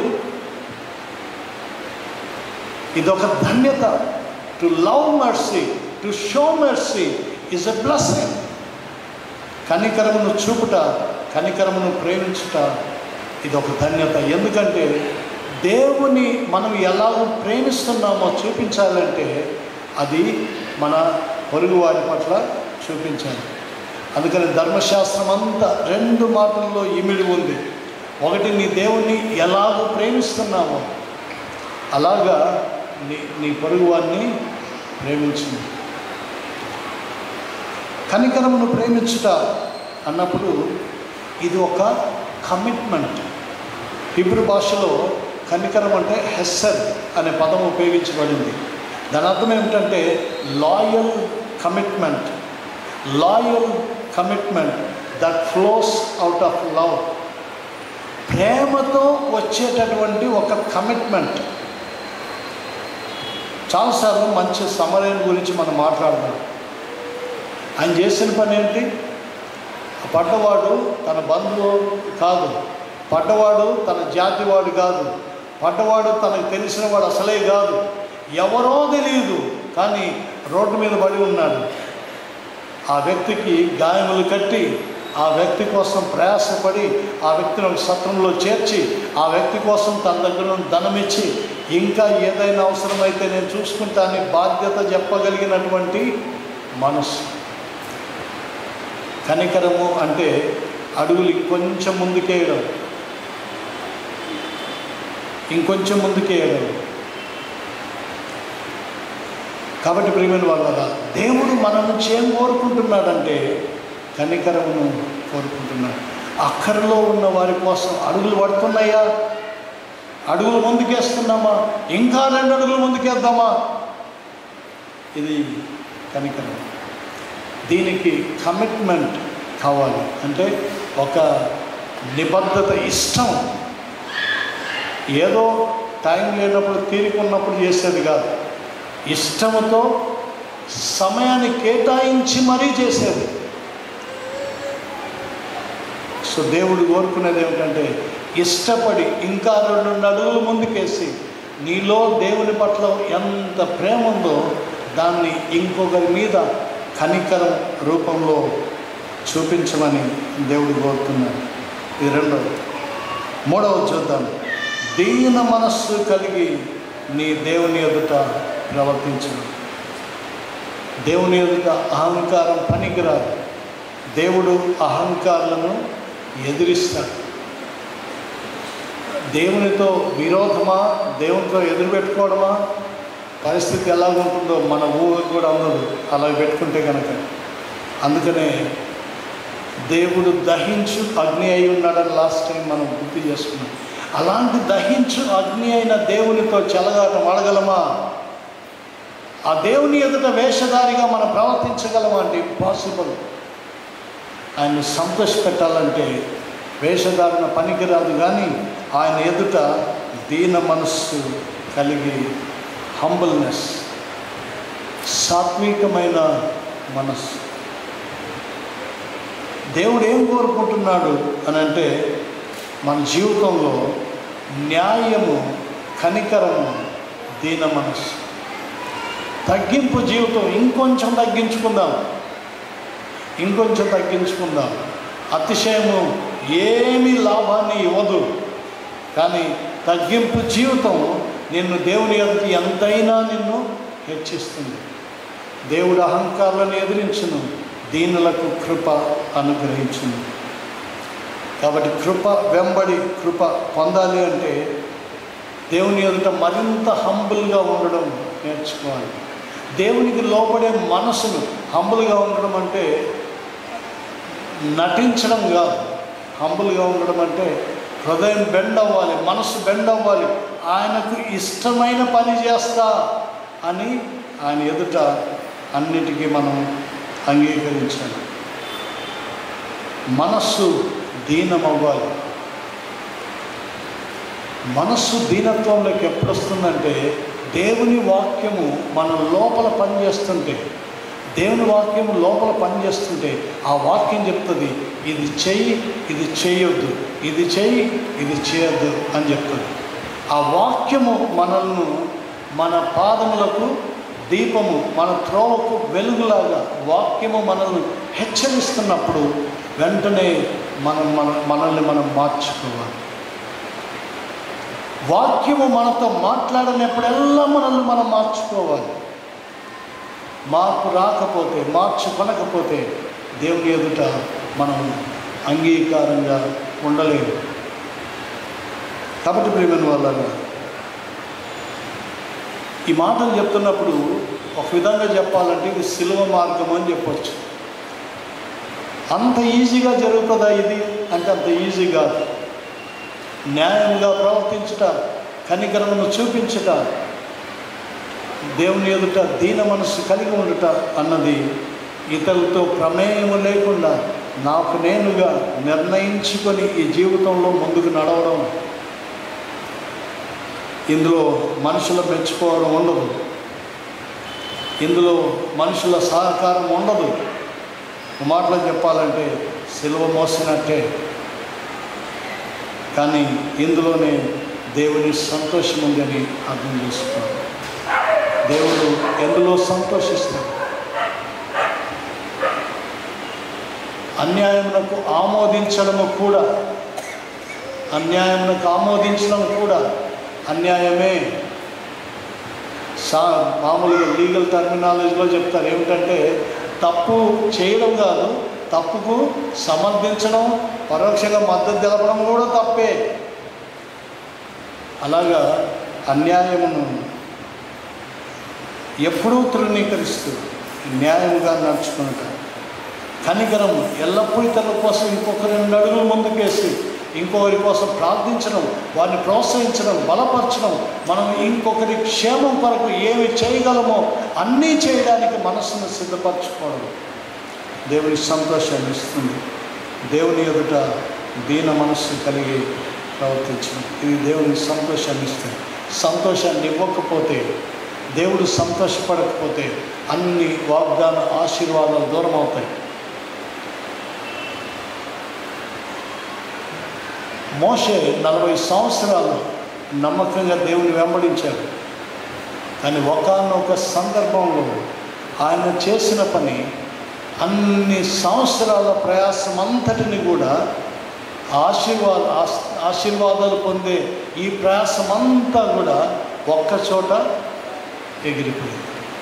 B: ఇదొక ధన్యత to love mercy to show mercy is a blessing కనికరమును చూపుట కనికరమును ప్రేమించుట ఇది ఒక ధన్యత ఎందుకంటే దేవుని మనం ఎలాగో ప్రేమిస్తున్నామో చూపించాలంటే అది మన పొరుగు వారి పట్ల చూపించాలి అందుకని ధర్మశాస్త్రం అంతా రెండు మాటల్లో ఇమిడి ఉంది ఒకటి నీ దేవుణ్ణి ఎలాగో ప్రేమిస్తున్నామో అలాగా నీ నీ పొరుగు వారిని ప్రేమించింది కనికరమును ప్రేమించుట అన్నప్పుడు ఇది ఒక కమిట్మెంట్ హిబ్రు భాషలో కనికరం అంటే హెస్సర్ అనే పదం ఉపయోగించబడింది దాని అర్థం ఏమిటంటే loyal commitment loyal commitment that flows out of love ప్రేమతో వచ్చేటటువంటి ఒక కమిట్మెంట్ చాలాసార్లు మంచి సమరయం గురించి మనం మాట్లాడదాం ఆయన చేసిన పని ఏంటి ఆ పడ్డవాడు తన బంధువు కాదు పడ్డవాడు తన జాతివాడు కాదు పడ్డవాడు తనకు తెలిసిన వాడు అసలే కాదు ఎవరో తెలియదు కానీ రోడ్డు మీద పడి ఉన్నాడు ఆ వ్యక్తికి గాయములు కట్టి ఆ వ్యక్తి కోసం ప్రయాసపడి ఆ వ్యక్తిని ఒక సత్రంలో చేర్చి ఆ వ్యక్తి కోసం తన దగ్గర నుండి ధనం ఇచ్చి ఇంకా ఏదైనా అవసరమైతే నేను చూసుకుంటానని బాధ్యత చెప్పగలిగినటువంటి మనసు కనికరము అంటే అడుగులు ఇంకొంచెం ముందుకేయడం ఇంకొంచెం ముందుకేయడం కాబట్టి ప్రియమైన వాళ్ళ దేవుడు మన నుంచి ఏం కోరుకుంటున్నాడంటే కనికరమును కోరుకుంటున్నాడు అక్కరలో ఉన్న వారి కోసం అడుగులు పడుతున్నాయా అడుగులు ముందుకేస్తున్నామా ఇంకా రెండు అడుగులు ముందుకేద్దామా ఇది కనికరం దీనికి కమిట్మెంట్ కావాలి అంటే ఒక నిబద్ధత ఇష్టం ఏదో టైం లేనప్పుడు తీరిక ఉన్నప్పుడు చేసేది కాదు ఇష్టముతో సమయాన్ని కేటాయించి మరీ చేసేది సో దేవుడు కోరుకునేది ఏమిటంటే ఇష్టపడి ఇంకా రెండు అడుగులు ముందుకేసి నీలో దేవుని పట్ల ఎంత ప్రేమ ఉందో దాన్ని ఇంకొకరి మీద కనికరం రూపంలో చూపించమని దేవుడు కోరుతున్నాడు ఇది రెండవది మూడవది చూద్దాం దీన మనస్సు కలిగి నీ దేవుని ఎదుట ప్రవర్తించడం దేవుని ఎదుట అహంకారం పనికిరాదు దేవుడు అహంకారులను ఎదిరిస్తాడు దేవునితో విరోధమా దేవునితో ఎదురు పెట్టుకోవడమా పరిస్థితి ఎలా ఉంటుందో మన ఊహకు కూడా ఉండదు అలా పెట్టుకుంటే కనుక అందుకనే దేవుడు దహించు అగ్ని అయి ఉన్నాడని లాస్ట్ టైం మనం గుర్తు చేసుకున్నాం అలాంటి దహించు అగ్ని అయిన దేవునితో చెలగాటం అడగలమా ఆ దేవుని ఎదుట వేషధారిగా మనం ప్రవర్తించగలమా అంటే ఇంపాసిబుల్ ఆయన్ని సంతోషపెట్టాలంటే వేషధారణ పనికిరాదు కానీ ఆయన ఎదుట దీన మనస్సు కలిగి హంబల్నెస్ సాత్వికమైన మనస్సు దేవుడు ఏం కోరుకుంటున్నాడు అని అంటే మన జీవితంలో న్యాయము కనికరము దీన మనస్సు తగ్గింపు జీవితం ఇంకొంచెం తగ్గించుకుందాం ఇంకొంచెం తగ్గించుకుందాం అతిశయము ఏమి లాభాన్ని ఇవ్వదు కానీ తగ్గింపు జీవితం నిన్ను దేవుని ఎదుటి ఎంతైనా నిన్ను హెచ్చిస్తుంది దేవుడు అహంకారాలను ఎదిరించును దీనులకు కృప అనుగ్రహించును కాబట్టి కృప వెంబడి కృప పొందాలి అంటే దేవుని ఎదుట మరింత హంబుల్గా ఉండడం నేర్చుకోవాలి దేవునికి లోపడే మనసును హంబుల్గా ఉండడం అంటే నటించడం కాదు హంబుల్గా ఉండడం అంటే హృదయం బెండ్ అవ్వాలి మనసు బెండ్ అవ్వాలి ఆయనకు ఇష్టమైన పని చేస్తా అని ఆయన ఎదుట అన్నిటికీ మనం అంగీకరించాలి మనస్సు దీనమవ్వాలి మనస్సు దీనత్వంలోకి ఎప్పుడు వస్తుందంటే దేవుని వాక్యము మన లోపల పనిచేస్తుంటే దేవుని వాక్యము లోపల పనిచేస్తుంటే ఆ వాక్యం చెప్తుంది ఇది చెయ్యి ఇది చేయొద్దు ఇది చెయ్యి ఇది చేయొద్దు అని చెప్తుంది ఆ వాక్యము మనల్ని మన పాదములకు దీపము మన త్రోవకు వెలుగులాగా వాక్యము మనల్ని హెచ్చరిస్తున్నప్పుడు వెంటనే మనం మన మనల్ని మనం మార్చుకోవాలి వాక్యము మనతో మాట్లాడినప్పుడల్లా మనల్ని మనం మార్చుకోవాలి మార్పు రాకపోతే మార్చుకొనకపోతే దేవుని ఎదుట మనం అంగీకారంగా ఉండలేము కాబట్టి ప్రియమైన వాళ్ళ ఈ మాటలు చెప్తున్నప్పుడు ఒక విధంగా చెప్పాలంటే ఇది సిలువ మార్గం అని చెప్పొచ్చు అంత ఈజీగా జరుగుతుందా ఇది అంటే అంత ఈజీ కాదు న్యాయంగా ప్రవర్తించుట కనికరమును చూపించుట దేవుని ఎదుట దీన మనసు కలిగి ఉండుట అన్నది ఇతరులతో ప్రమేయము లేకుండా నాకు నేనుగా నిర్ణయించుకొని ఈ జీవితంలో ముందుకు నడవడం ఇందులో మనుషుల మెచ్చుకోవడం ఉండదు ఇందులో మనుషుల సహకారం ఉండదు ఒక మాటలో చెప్పాలంటే సిలువ మోసినట్టే కానీ ఇందులోనే దేవుని సంతోషం ఉందని అర్థం చేసుకోవాలి దేవుడు ఎందులో సంతోషిస్తాడు అన్యాయమునకు ఆమోదించడము కూడా అన్యాయమునకు ఆమోదించడం కూడా అన్యాయమే సా మామూలుగా లీగల్ టర్మినాలజీలో చెప్తారు ఏమిటంటే తప్పు చేయడం కాదు తప్పుకు సమర్థించడం పరోక్షంగా మద్దతు తెలపడం కూడా తప్పే అలాగా అన్యాయమును ఎప్పుడూ తృణీకరిస్తూ న్యాయముగా నడుచుకునట కనికరం ఎల్లప్పుడూ ఇతరుల కోసం ఇంకొక రెండు అడుగులు ముందుకేసి ఇంకొకరి కోసం ప్రార్థించడం వారిని ప్రోత్సహించడం బలపరచడం మనం ఇంకొకరి క్షేమం కొరకు ఏమి చేయగలమో అన్నీ చేయడానికి మనస్సును సిద్ధపరచుకోవడం దేవుని సంతోషాన్ని ఇస్తుంది దేవుని ఎదుట దీన మనస్సు కలిగి ప్రవర్తించడం ఇది దేవుని సంతోషాన్ని ఇస్తుంది సంతోషాన్ని ఇవ్వకపోతే దేవుడు సంతోషపడకపోతే అన్ని వాగ్దాన ఆశీర్వాదాలు దూరం అవుతాయి మోషే నలభై సంవత్సరాలు నమ్మకంగా దేవుని వెంబడించాడు కానీ ఒకనొక సందర్భంలో ఆయన చేసిన పని అన్ని సంవత్సరాల ప్రయాసం అంతటిని కూడా ఆశీర్వాద ఆస్- ఆశీర్వాదాలు పొందే ఈ ప్రయాసం అంతా కూడా ఒక్క చోట ఎగిరిపోయింది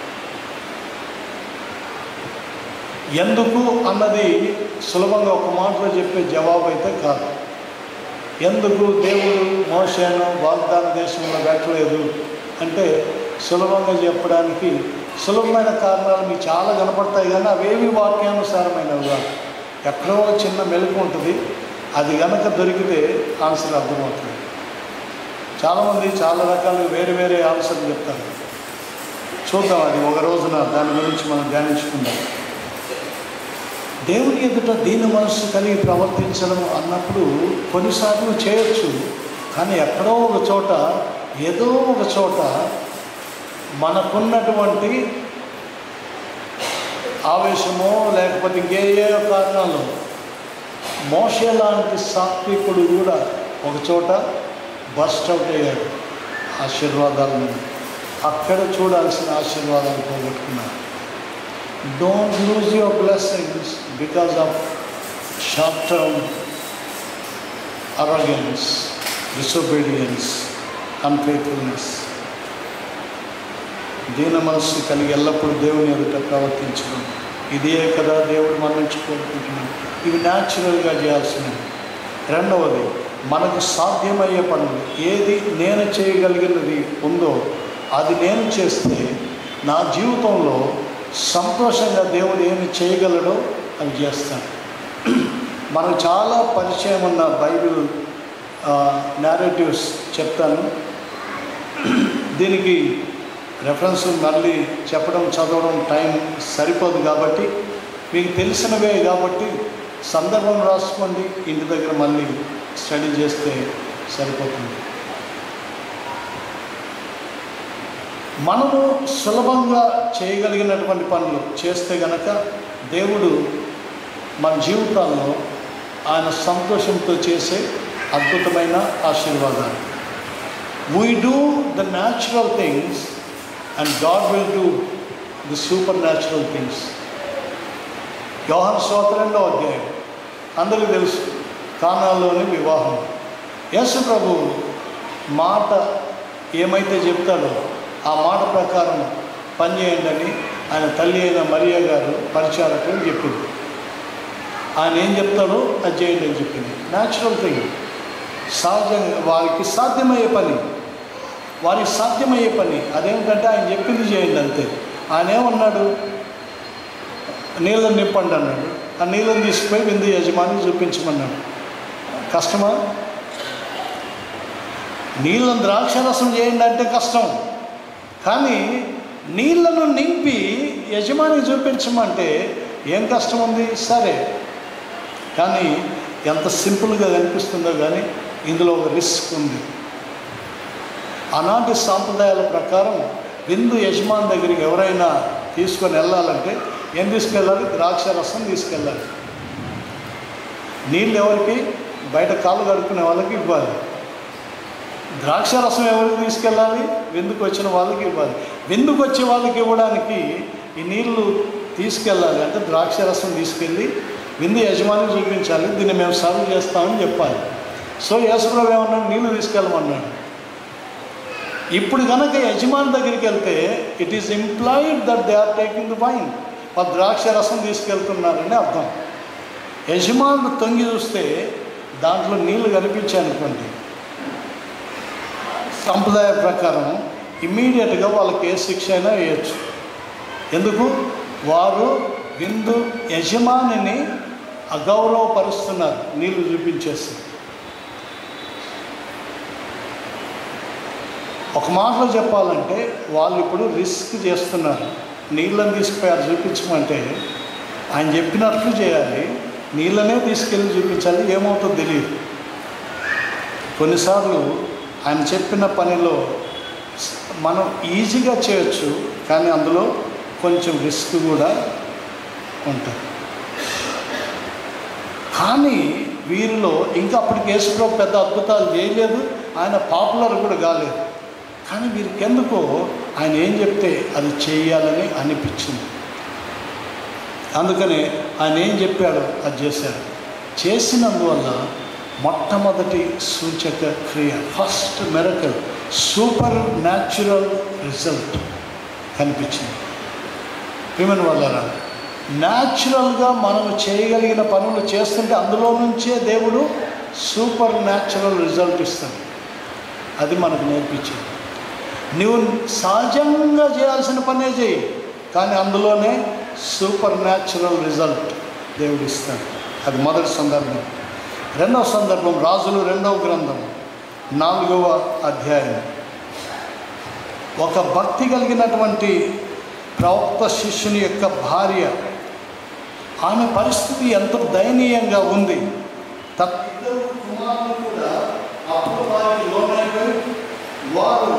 B: ఎందుకు అన్నది సులభంగా ఒక మాటలో చెప్పే జవాబు అయితే కాదు ఎందుకు దేవుడు మోషేను వాగ్దాన దేశంలో పెట్టలేదు అంటే సులభంగా చెప్పడానికి సులభమైన కారణాలు మీకు చాలా కనపడతాయి కానీ అవేవి వాక్యానుసారమైనవి కాదు ఎక్కడో చిన్న మెలకు ఉంటుంది అది గనక దొరికితే ఆన్సర్ అర్థమవుతుంది చాలామంది చాలా రకాలు వేరే వేరే ఆన్సర్లు చెప్తారు చూద్దాం అది ఒక రోజున దాని గురించి మనం ధ్యానించుకుందాం దేవుని ఎదుట దీని మనస్సు కలిగి ప్రవర్తించడం అన్నప్పుడు కొన్నిసార్లు చేయొచ్చు కానీ ఎక్కడో ఒక చోట ఏదో ఒక చోట మనకున్నటువంటి ఆవేశమో లేకపోతే ఇంకే ఏ కారణాలు మోషే లాంటి సాత్వికుడు కూడా ఒక చోట బస్ట్ అవుట్ అయ్యాడు ఆశీర్వాదాలను అక్కడ చూడాల్సిన ఆశీర్వాదాలు పోగొట్టుకున్నాడు don't lose your blessings because of short term arrogance, disobedience, unfaithfulness. దీన మనస్సు కలిగి ఎల్లప్పుడూ దేవుని ఎదుట ప్రవర్తించడం ఇదే కదా దేవుడు మన నుంచి కోరుకుంటున్నాం ఇవి న్యాచురల్గా చేయాల్సినవి రెండవది మనకు సాధ్యమయ్యే పనులు ఏది నేను చేయగలిగినది ఉందో అది నేను చేస్తే నా జీవితంలో సంతోషంగా దేవుడు ఏమి చేయగలడో అవి చేస్తాను మనకు చాలా పరిచయం ఉన్న బైబిల్ నేరేటివ్స్ చెప్తాను దీనికి రెఫరెన్స్ మళ్ళీ చెప్పడం చదవడం టైం సరిపోదు కాబట్టి మీకు తెలిసినవే కాబట్టి సందర్భం రాసుకోండి ఇంటి దగ్గర మళ్ళీ స్టడీ చేస్తే సరిపోతుంది మనము సులభంగా చేయగలిగినటువంటి పనులు చేస్తే గనక దేవుడు మన జీవితాల్లో ఆయన సంతోషంతో చేసే అద్భుతమైన ఆశీర్వాదాలు we do the natural things and God will do the supernatural things Yohan స్తోత్రం రెండో అధ్యాయం అందరికీ తెలుసు కానాల్లోని వివాహం యేసు ప్రభు మాట ఏమైతే చెప్తాడో ఆ మాట ప్రకారం పనిచేయండి అని ఆయన తల్లి అయిన మరియా గారు పరిచారకులు చెప్పింది ఆయన ఏం చెప్తాడో అది చేయండి అని చెప్పింది న్యాచురల్ థింగ్ సహజంగా వారికి సాధ్యమయ్యే పని వారికి సాధ్యమయ్యే పని అదేమిటంటే ఆయన చెప్పింది చేయండి అంతే ఆయన ఏమన్నాడు నీళ్ళని నింపండి అన్నాడు ఆ నీళ్ళని తీసుకుపోయి విందు యజమాని చూపించమన్నాడు కష్టమా నీళ్ళను ద్రాక్షరసం చేయండి అంటే కష్టం కానీ నీళ్లను నింపి యజమాని చూపించమంటే ఏం కష్టం ఉంది సరే కానీ ఎంత సింపుల్గా కనిపిస్తుందో కానీ ఇందులో ఒక రిస్క్ ఉంది ఆనాటి సాంప్రదాయాల ప్రకారం విందు యజమాని దగ్గరికి ఎవరైనా తీసుకొని వెళ్ళాలంటే ఏం తీసుకెళ్ళాలి ద్రాక్ష రసం తీసుకెళ్ళాలి నీళ్ళు ఎవరికి బయట కాళ్ళు కడుక్కునే వాళ్ళకి ఇవ్వాలి ద్రాక్ష రసం ఎవరికి తీసుకెళ్ళాలి విందుకు వచ్చిన వాళ్ళకి ఇవ్వాలి విందుకు వచ్చే వాళ్ళకి ఇవ్వడానికి ఈ నీళ్లు తీసుకెళ్ళాలి అంటే ద్రాక్ష రసం తీసుకెళ్ళి విందు యజమాని చూపించాలి దీన్ని మేము సర్వ్ చేస్తామని చెప్పాలి సో యేసుప్రభు ఏమన్నాడు నీళ్లు తీసుకెళ్ళమన్నాడు ఇప్పుడు కనుక యజమాని దగ్గరికి వెళ్తే it is implied that they are taking the wine ఆ ద్రాక్ష రసం తీసుకెళ్తున్నారని అర్థం యజమానులు తొంగి చూస్తే దాంట్లో నీళ్లు కనిపించాయి అనుకోండి సంప్రదాయ ప్రకారం ఇమ్మీడియట్గా వాళ్ళకి ఏ శిక్ష అయినా వేయచ్చు ఎందుకు వారు విందు యజమానిని అగౌరవపరుస్తున్నారు నీళ్లు చూపించేసి ఒక మాటలో చెప్పాలంటే వాళ్ళు ఇప్పుడు రిస్క్ చేస్తున్నారు నీళ్ళని తీసుకుపోయారు చూపించమంటే ఆయన చెప్పినట్లు చేయాలి నీళ్ళనే తీసుకెళ్ళి చూపించాలి ఏమవుతుందో తెలియదు కొన్నిసార్లు ఆయన చెప్పిన పనిలో మనం ఈజీగా చేయొచ్చు కానీ అందులో కొంచెం రిస్క్ కూడా ఉంటుంది కానీ వీరిలో ఇంకా అప్పటికి యేసుప్రభు పెద్ద అద్భుతాలు చేయలేదు ఆయన పాపులర్ కూడా కాలేదు కానీ వీరికి ఎందుకో ఆయన ఏం చెప్తే అది చేయాలని అనిపించింది అందుకనే ఆయన ఏం చెప్పాడో అది చేశాడు చేసినందువల్ల మొట్టమొదటి సూచక క్రియ first miracle supernatural result కనిపించింది విమన్ వల్లరా న్యాచురల్గా మనం చేయగలిగిన పనులు చేస్తుంటే అందులో నుంచే దేవుడు సూపర్ న్యాచురల్ రిజల్ట్ ఇస్తాడు అది మనకు నేర్పించింది నువ్వు సహజంగా చేయాల్సిన పనే చేయి కానీ అందులోనే సూపర్ న్యాచురల్ రిజల్ట్ దేవుడు ఇస్తాడు అది మొదటి సందర్భం రెండవ సందర్భం రాజులు రెండవ గ్రంథం నాలుగవ అధ్యాయం ఒక భక్తి కలిగినటువంటి ప్రవక్త శిష్యుని యొక్క భార్య ఆమె పరిస్థితి ఎంతో దయనీయంగా ఉంది తన ఇద్దరు కుమారులు కూడా అప్పుడు వారికి లోనైపోయి వారు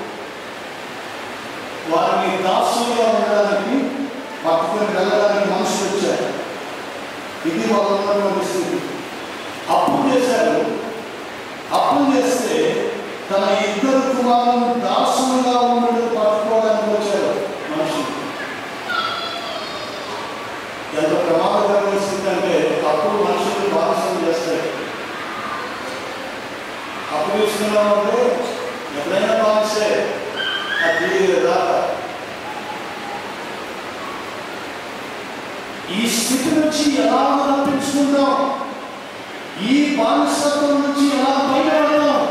B: వారిని దాసులుగా ఉండడానికి పట్టుకొని వెళ్ళడానికి మనుషులు వచ్చారు ఇది వాళ్ళ ఉన్నటువంటి స్థితి అప్పు చేశారు అప్పు చేస్తే తన ఇద్దరు కుమారులను దాసులుగా ఉండడం పట్టుకోవడానికి వచ్చారు మనుషులు ఎంత ప్రమాదకరమైన స్థితి అంటే అప్పుడు మనుషులు బానిసలు చేస్తాయి అప్పు తీసుకున్నామంటే ఎప్పుడైనా బానిసే అది రాక ఈ స్థితి నుంచి ఎలా తప్పించుకుంటాం ఈ బానిసత్వం నుంచి ఎలా బయటపడతాం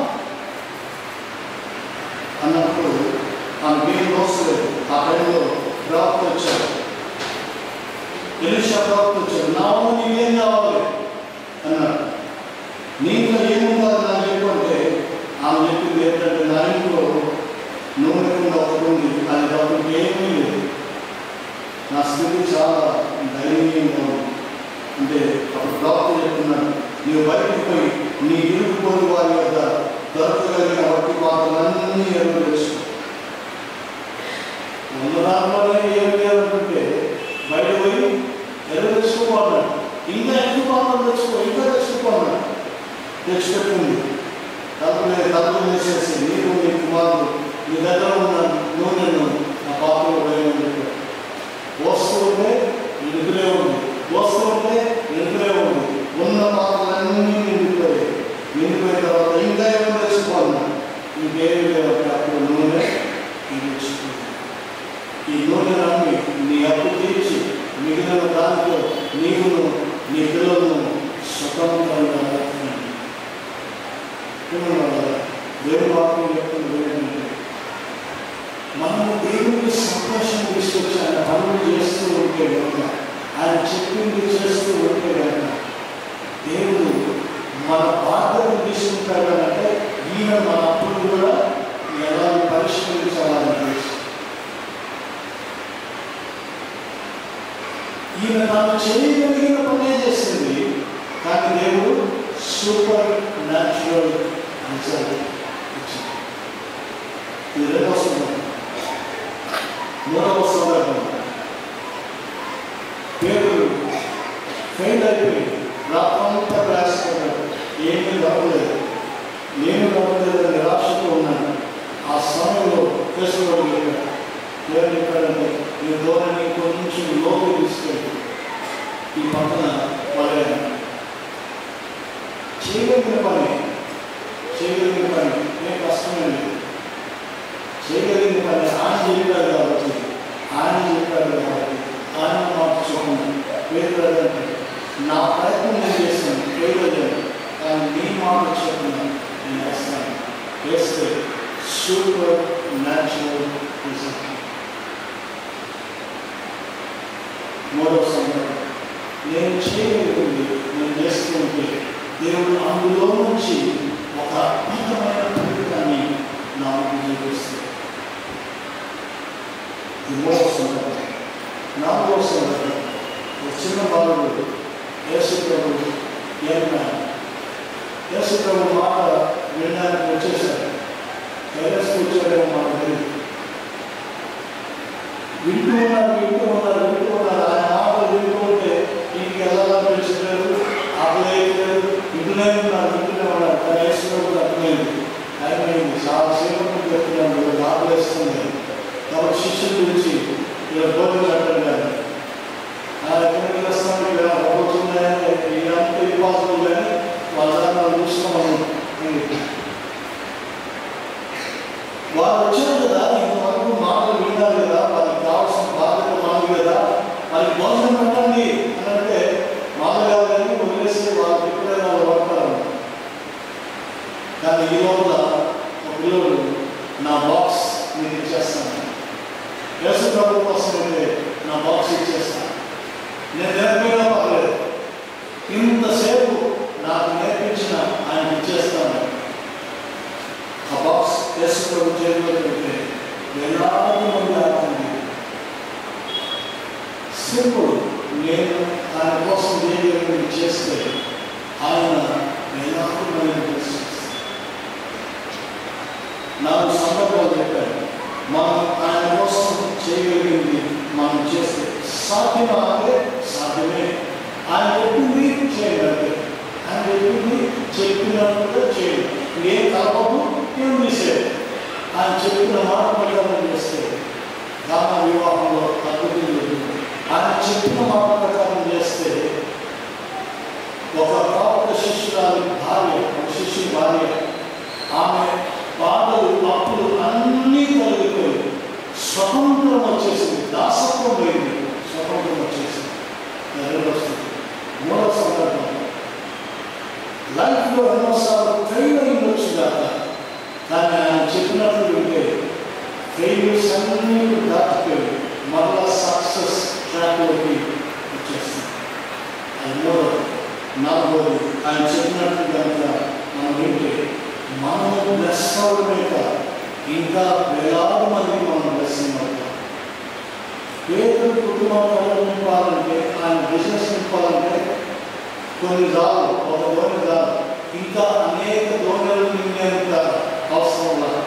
B: అన్నప్పుడు ఆమె ఏం దోసలేదు ఆ టైంలో ప్రవక్త వచ్చారు ఎలిషా ప్రవక్త వచ్చారు నా వల్ల నీకేం కావాలి అన్నాడు నీలో ఏముందో నాకు చెప్పంటే ఆమె చెప్పింది ఏంటంటే నా ఇంట్లో నూనె కింద ఒకటి ఉంది అది డబ్బులు ఏమీ లేదు నా స్థితి చాలా దయనీయంగా ఉంది అంటే అప్పుడు ప్రవక్త చెప్తున్నాడు నీవు బయటకు పోయి నీ ఇరుకుపోయి వారి యొక్క దొరకగలిగిన వట్టి పాత్రలన్నీ ఎరువు వేసుకో ఉన్న దాంట్లోనే ఏం లేదంటే బయట పోయి ఎరువు తెచ్చుకోమన్నాడు ఇంకా ఎక్కువ పాత్రలు తెచ్చుకో ఇంకా తెచ్చుకోమన్నాడు తెచ్చిపెట్టింది తలుపులే తలుపులు వేసేసి నీరు నీ కుమారుడు నీ దగ్గర ఉన్న నూనెను ఆ పాత్రలో వేయమని చెప్పాడు వస్తూ ఉంటే నిండుతూనే ఉంది వస్తూ ఉంటే నిండుతూనే ఉంది ఉన్న పాత్రలన్నీ నిండిపోయాయి నిండిపోయిన తర్వాత ఇంకా ఏమో తెచ్చుకోవాలన్నా ఇంకేమీ లేవు అప్పుడు నూనె ఇది తెచ్చుకుంది ఈ నూనె నమ్మి నీ అప్పు తీర్చి మిగిలిన దాంతో నీవును నీ పిల్లలను స్వతంత్రంగా బ్రతకండి. ఏమన్నా దేవుడు వాక్యం చెప్తుంది ఏంటంటే మనము దేవునికి సంతోషం తీసుకొచ్చి ఆయన పనులు చేస్తూ ఉంటే కనుక ఆయన చెప్పింది చేస్తూ ఉంటే కనుక దేవుడు మన బాధ్యత తీసుకుంటాడంటే ఈయన మన అప్పులు కూడా ఎలా పరిష్కరించాలని తెలుసు ఈయన తాను చేయగలిగిన పనే చేసింది కానీ దేవుడు సూపర్ న్యాచురల్ రిజల్ట్ ఇచ్చింది ఇది రెండవ సందర్భం మూడవ సందర్భం పేదలు ఫెయిల్ అయిపోయి రాత్రంతా ప్రయాసపడ్డాడు ఏమీ నవ్వలేదు నేను నవ్వలేదు నిరాశతో ఉన్నాను ఆ సమయంలో కేశవుడు చెప్పాడు దేవుడు చెప్పాడంటే ఈ ధోరణి కొంచెం లోపు తీసుకెళ్ళి ఈ పక్కన వాళ్ళ చేయగలిగిన పని చేయగలిగిన పని ఏం కష్టమే లేదు చేయగలిగిన పని ఆయన చెప్పాడు కాబట్టి ఆయన చెప్పాడు కాబట్టి ఆయన మార్చుకోకుండా పేరుదంటే నా ప్రయత్నం నేను చేస్తాను పేరుదని కానీ నీ మాట చెప్పిన నేను వేస్తాను వేస్తే సూపర్ న్యాచురల్ రిజల్ట్ మూడవ సందర్భం నేను చేయగలిగింది నేను చేస్తూ ఉంటే దేవుడు అందులో నుంచి ఒక అద్భుతమైన ఫలితాన్ని నా ముందు చూపిస్తుంది ఇది మూడవ సందర్భం నాలుగవ సందర్భం ఒక చిన్న బాలుడు యేసు ప్రభు ఏమన్నా యేసు ప్రభు మాట వినడానికి వచ్చేసాడు కైలాస్ కూర్చోడేమో మాకు తెలియదు వింటూ ఉన్నారు వింటూ ఉన్నారు వింటూ ఉన్నారు ఆయన మాటలు వింటూ ఉంటే ఇంటికి వెళ్ళాలనిపించలేదు ఆకలేదు వింటూనే ఉన్నారు వింటూనే ఉన్నారు కానీ యేసు ప్రభు అర్థమైంది అయిపోయింది చాలా సేపు చెప్తున్నాను వీళ్ళు ఆకలిస్తుంది కాబట్టి శిష్యుల గురించి ఇలా భోజనం అంటారు కానీ ఎక్కడికి వస్తాం ఇక్కడ అవ్వబోతున్నాయని ఇదంతా ఇంపాసిబుల్ కానీ వాళ్ళ దాన్ని చూస్తున్నాం వారు వచ్చారు కదా ఇంతవరకు మాటలు విన్నారు కదా వారికి కావాల్సిన బాధ్యత మాది కదా వారికి భోజనం పెట్టండి అని అంటే మాది కాదు కానీ వదిలేసి వాళ్ళు ఎప్పుడైనా వాళ్ళు పడతారు కానీ ఈ లోపల ఒక పిల్లడు నా బాక్స్ నేను ఇచ్చేస్తాను యేసు ప్రభు కోసం అయితే నా బాక్స్ ఇచ్చేస్తాను నేను నేర్పినా పర్లేదు ఇంతసేపు నాకు నేర్పించిన ఆయన ఇచ్చేస్తాను ఆ బాక్స్ యేసు ప్రభు చేతిలో పెడితే వేలాది మంది ఆడుతుంది సింపుల్ నేను ఆయన కోసం చేయగలిగినది చేస్తే ఆయన వేలాది మందిని దర్శిస్తాడు నాలుగు సందర్భాలు చెప్పారు మనం ఆయన కోసం చేయగలిగింది మనం చేస్తే సాధ్యమా అంటే సాధ్యమే ఆయన చెప్పింది చేయగలిగే ఆయన చెప్పింది చెప్పినట్టుగా చేయాలి ఏం కలపదు ఏం తీసేది ఆయన చెప్పిన మాట ప్రకారం చేస్తే గాన వివాహంలో అద్భుతం జరిగింది ఆయన చెప్పిన మాట ప్రకారం చేస్తే ఒక ప్రవక్త శిష్యురాలి భార్య ఒక శిష్యుని భార్య ఆమె బాధలు అప్పులు అన్నీ తొలగిపోయి స్వతంత్రం వచ్చేసింది దాసత్వం పోయింది స్వతంత్రం వచ్చేసింది రెండో స్థితి మూడవ సందర్భం లైఫ్లో ఎన్నోసార్లు ఫెయిల్ అయి వచ్చిందాక కానీ ఆయన చెప్పినట్లు వింటే ఫెయిల్యూర్స్ అన్నీ దాటిపోయి మరలా సక్సెస్ ట్రాక్లోకి వచ్చేస్తుంది అది మూడవది నాలుగోది ఆయన చెప్పినట్లు కనుక మనం వింటే మనము బ్లెస్ అవడమే కాదు ఇంకా వేలాది మందికి మనం బ్లెస్సింగ్ అవుతాం పేదల కుటుంబాలను నింపాలంటే ఆయన బిజినెస్ నింపాలంటే కొన్ని రాదు ఒక ధోని రాదు ఇంకా అనేక ధోనిలు నిండేంత అవసరం లేదు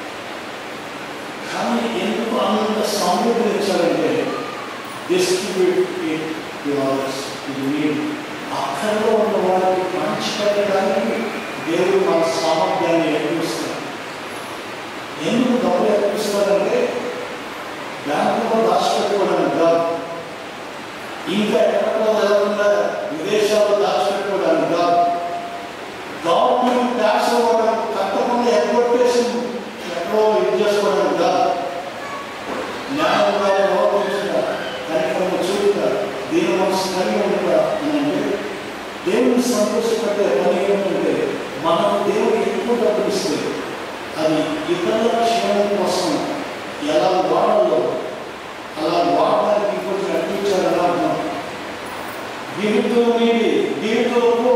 B: కానీ ఎందుకు అంత సమృద్ధిని ఇచ్చారంటే డిస్ట్రిబ్యూట్ ఇట్ టు అవర్స్ ఇది మీరు అక్కడలో ఉన్న వారికి మంచి పెట్టడానికి దేవుడు మన సామర్థ్యాన్ని ఎక్కువిస్తారు ఎందుకు డబ్బులు ఎక్కువిస్తారంటే బ్యాంకులో దాచిపెట్టుకోవడానికి కాదు ఇంకా ఎక్కడో లేకుండా విదేశాల్లో దాచిపెట్టుకోవడానికి కాదు గవర్నమెంట్ ట్యాక్స్ ఇవ్వడం కట్టకుండా ఎగ్గొట్టేసి ఎక్కడో ఇది చేసుకోవడానికి కాదు న్యాయంగా లోపించగా కనికరము చూపుగా దీని మనసు కలిగి ఉండగా అని అంటే దేవుని సంతోషపడే పని ఏమిటంటే మనం దేవుడు ఎక్కువ డబ్బులు ఇస్తే అది ఇతరుల క్షేమం కోసం ఎలా వాడాలో అలా వాడడానికి ఇంకొంచెం అనిపించాలని అర్థం జీవితం నీది జీవితంలో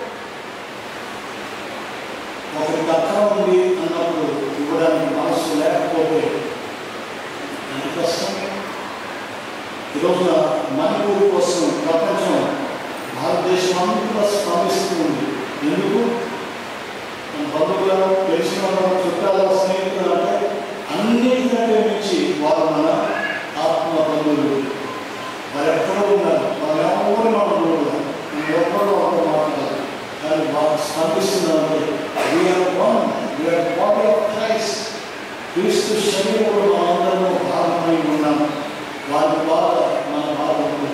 B: ఒకరికి అర్థం ఉంది అన్నప్పుడు ఇవ్వడానికి మనసు లేకపోతే ఎంత కష్టం ఈరోజున మణిపూర్ కోసం ప్రపంచం భారతదేశం అంతా స్పందిస్తుంది ఎందుకు మన బంధువులను తెలిసిన వాళ్ళ చుట్టాల స్నేహితులు అంటే అన్నిటికంటే మించి వారు మన ఆత్మ బంధువులు వారు ఎక్కడో ఉన్నారు వారు ఎవరు మనం చూడాలి మనం ఎక్కడో ఒక మాట్లాడాలి కానీ వారు స్పందిస్తున్నారు we are one we are body of Christ క్రీస్తు శరీరంలో మనందరము భాగమై ఉన్నాం వారి బాధ మన బాధ ఉంటుంది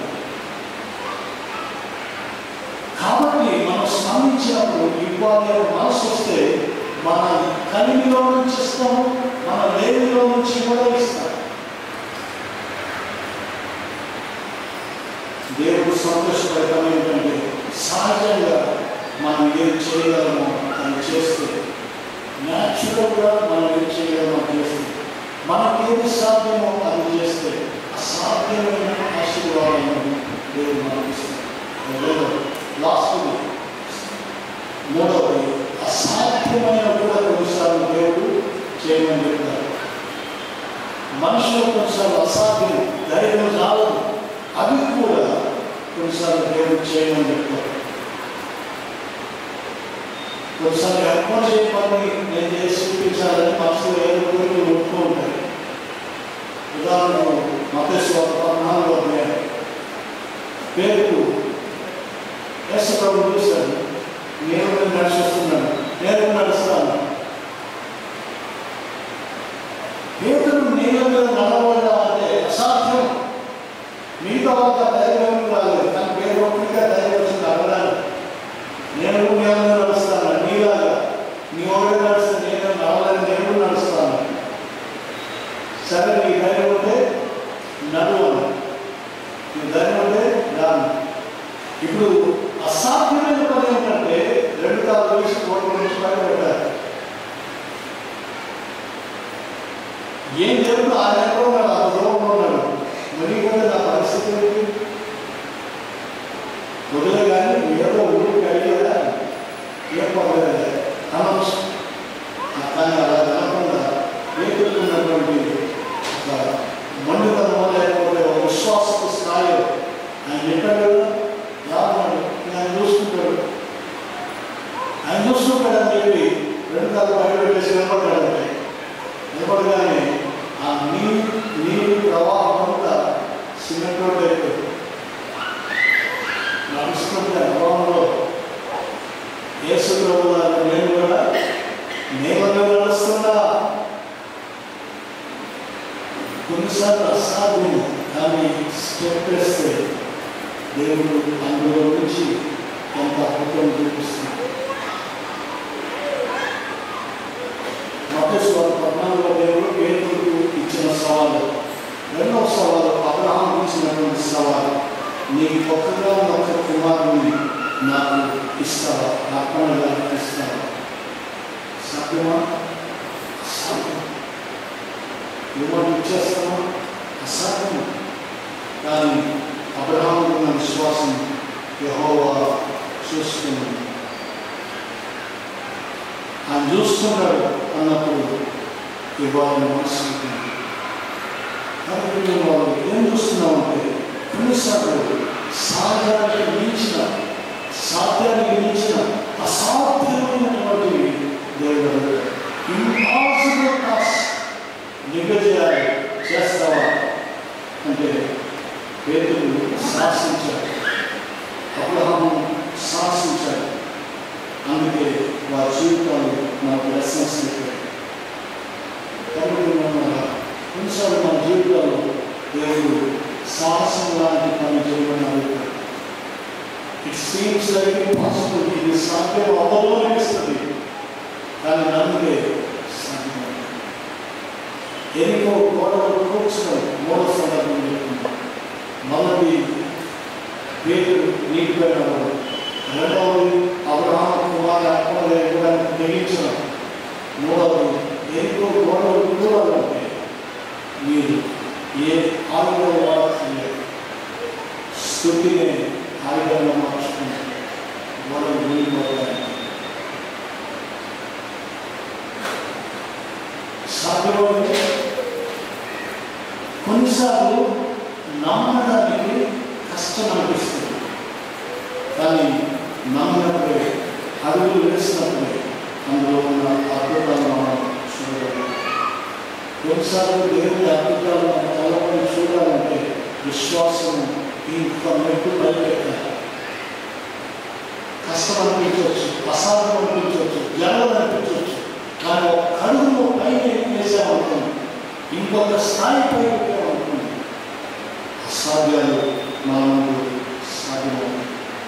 B: కాబట్టి మనం స్పందించినప్పుడు ఇవ్వాలి అని మనసు వస్తే మన కలిమిలో నుంచి ఇస్తాము మన లేనిలో నుంచి కూడా ఇస్తాం దేవుడు సంతోషపడటం ఏంటంటే సహజంగా మనం ఏం చేయగలమో అది చేస్తే న్యాచురల్గా మనం ఏం చేయగలమో అది చేస్తే మనకేది సాధ్యమో అది చేస్తే అసాధ్యమైన ఆశీర్వాదాలను దేవుడు మనకి ఇస్తాడు లాస్ట్ మూడవది అసాధ్యమైన కూడా కొన్నిసార్లు దేవుడు చేయమని చెప్తారు మనుషులు కొన్నిసార్లు అసాధ్యం ధైర్యం రాదు అవి కూడా కొన్నిసార్లు దేవుడు చేయమని చెప్తారు కొన్నిసార్లు ఏర్పాటు చేయమని నేను చేసి చూపించాలని మనసులో ఏదో కోరికలు ఉంటూ ఉంటాయి ఉదాహరణకు మతేశ్వర పద్నాలుగు అధ్యాయం పేరుకు యేసు ప్రభు చూశాడు నేను నడిచేస్తున్నాను నేను నడుస్తాను పేదలు నీళ్ళ మీద నడవడం అంటే అసాధ్యం మిగతా వాళ్ళ ధైర్యం రాలేదు కానీ పేరు ఒక్కటిగా ధైర్యం వచ్చింది అడగడానికి నేను నేను నడుస్తాను నీలాగా నీ ఒకటి నడుస్తే నేను నడవలేదు నేను నడుస్తాను సరే నీ ధైర్యం ఉంటే నడువను నీ ధైర్యం ఉంటే రాను ఇప్పుడు అసాధ్యమైన పని ఏంటంటే రెండు కాలు వేసి కోటి నుంచి పైన పెట్టారు ఏం దేవుడు ఆయన ఎక్కడో ఉన్నాడు ఆ దూరంలో ఉన్నాడు మరి కూడా నా పరిస్థితి ఏంటి వదిలే కానీ ఏదో ఊరికి అడిగేదా ఏం పర్లేదు అనవచ్చు కానీ అలా కాకుండా ఏకృతున్నటువంటి ఒక మండుతనమో లేకపోతే ఒక విశ్వాసపు స్థాయి ఆయన చెప్పాడు కదా రామన్నాడు ఆయన చూసుకుంటాడు ఆయన చూసుకుంటాడని చెప్పి రెండు కాలు బయట పెట్టేసి నిలబడ్డాడంటే నిలబడగానే ఆ నీరు నీరు ప్రవాహం అంతా సిమెంట్ రోడ్ అయిపోయింది నడుస్తుంటే అనుభవంలో యేసు ప్రభు గారు నేను కూడా నేలలో నడుస్తున్నా కొన్నిసార్లు అసాధ్యం కానీ స్టెప్ వేస్తే దేవుడు అందులో నుంచి కొంత అద్భుతం చూపిస్తుంది మతేశ్వర పద్నాలుగో దేవుడు పేదలకు ఇచ్చిన సవాలు రెండవ సవాలు అబ్రహాం ఇచ్చినటువంటి సవాలు నీ ఒక్కగా ఒక్క కుమారుని నాకు ఇస్తావా అర్పణగా ఇస్తావా సాధ్యమా అసాధ్యం ఇవ్వడం ఇచ్చేస్తామా అసాధ్యం కానీ అబ్రహాం ఉన్న విశ్వాసం యహోవా చూసుకున్నాడు ఆయన చూస్తున్నాడు అన్నప్పుడు ఇవ్వాలని మనసు కాబట్టి మేము వాళ్ళు ఏం చూస్తున్నామంటే కొన్నిసార్లు సాధ్యానికి మించిన సాధ్యానికి మించిన అసాధ్యమైనటువంటి దేవుడు ఇంపాసిబుల్ టాస్క్ నిగజేయాలి చేస్తావా అంటే పేదలు శాసించాడు అబ్రహము శాసించాడు అందుకే వారి జీవితాలు మనకు లెసన్స్ చెప్పాడు కాబట్టి మన కొన్నిసార్లు మన జీవితాల్లో దేవుడు సాహసం లాంటి పని చేయమని అడుగుతాడు ఇట్ సీమ్స్ లైక్ ఇంపాసిబుల్ ఇది సాధ్యం అవ్వదు అనిపిస్తుంది కానీ నన్నుకే సాధ్యం ఎనికో గోడలు కూర్చడం మూడో సందర్భం చెప్తుంది మొదటి పేరు నీటిపై నడవడం రెండవది అబ్రహాం కుమార్ అర్పణ లేకపోవడానికి తెగించడం మూడవది ఎనికో గోడలు కూడాలంటే మీరు ఏ ఆయుధం వాడాల్సిందే స్థుతిని ఆయుధం పోతాయి సాధ్యమైతే కొన్నిసార్లు నమ్మడానికి కష్టం అనిపిస్తుంది కానీ నమ్మినప్పుడే అడుగులు వేసినప్పుడే అందులో ఉన్న అద్భుతాలు మనం చూడగలం కొన్నిసార్లు దేవుని అద్భుతాలు మనం కలపని చూడాలంటే విశ్వాసం ఇంత మెట్టు పైకెక్కాలి కష్టం అనిపించవచ్చు అసాధ్యం అనిపించవచ్చు జరగదు అనిపించవచ్చు కానీ ఒక అడుగులో పైన వేసామనుకోండి ఇంకొక స్థాయి పై పెట్టామనుకోండి అసాధ్యాలు మన ముందు సాధ్యమవుతాయి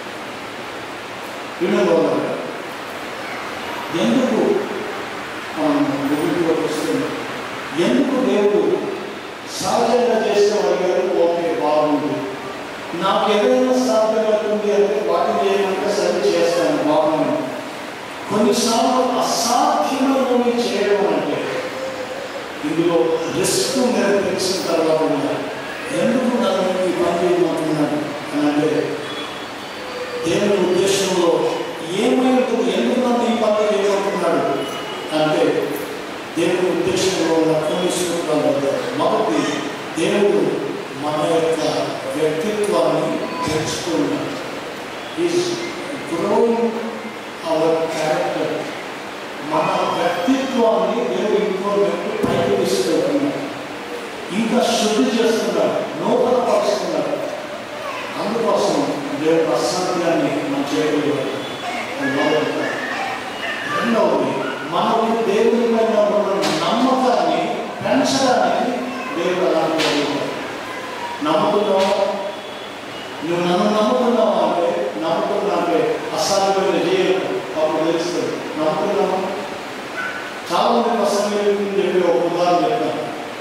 B: వినగలరు ఎందుకు మనం ముగింపులోకి వస్తుంది ఎందుకు దేవుడు సహజంగా చేసిన అడిగారు ఓకే బాగుంది నాకు ఏదైనా సాధ్యమవుతుంది అంటే వాటిని చేయమంటే సరి చేస్తాను బాగుంది కొన్నిసార్లు అసాధ్యమైనవి చేయడం అంటే ఇందులో రిస్క్ మీరు తెలిసిన తర్వాత కూడా ఎందుకు నన్ను ఈ పని చేయమంటున్నాను అని అంటే దేవుని ఉద్దేశంలో ఏమైంది ఎందుకు నన్ను ఈ పని చేయమంటున్నాడు అంటే దేవుని ఉద్దేశంలో ఉన్న కొన్ని సూత్రాలు ఉంటాయి. మొదటి దేవుడు మన యొక్క వ్యక్తిత్వాన్ని పెంచుతున్నాడు ఈజ్ గ్రోయింగ్ అవర్ క్యారెక్టర్ మన వ్యక్తిత్వాన్ని దేవుడు ఇంకో వ్యక్తి పైకి తీసుకెళ్తున్నాడు ఇంకా శుద్ధి చేస్తున్నాడు నూతన పరుస్తున్నాడు అందుకోసం దేవుడు అసాధ్యాన్ని మనం చేయగలిగాడు అది మొదటి రెండవది మనకు దేవుని పైన ఉన్న నమ్మకాన్ని పెంచడానికి దేవుడు అలాంటి అడిగాడు నమ్ముతున్నావా నువ్వు నన్ను నమ్ముతున్నావా అంటే నమ్ముతున్నా అంటే అసాధ్యమైన చేయకు అప్పుడు తెలుస్తుంది నమ్ముతున్నావా చాలా మంది అసలు చెప్పి ఒక ఉదాహరణ చెప్తాను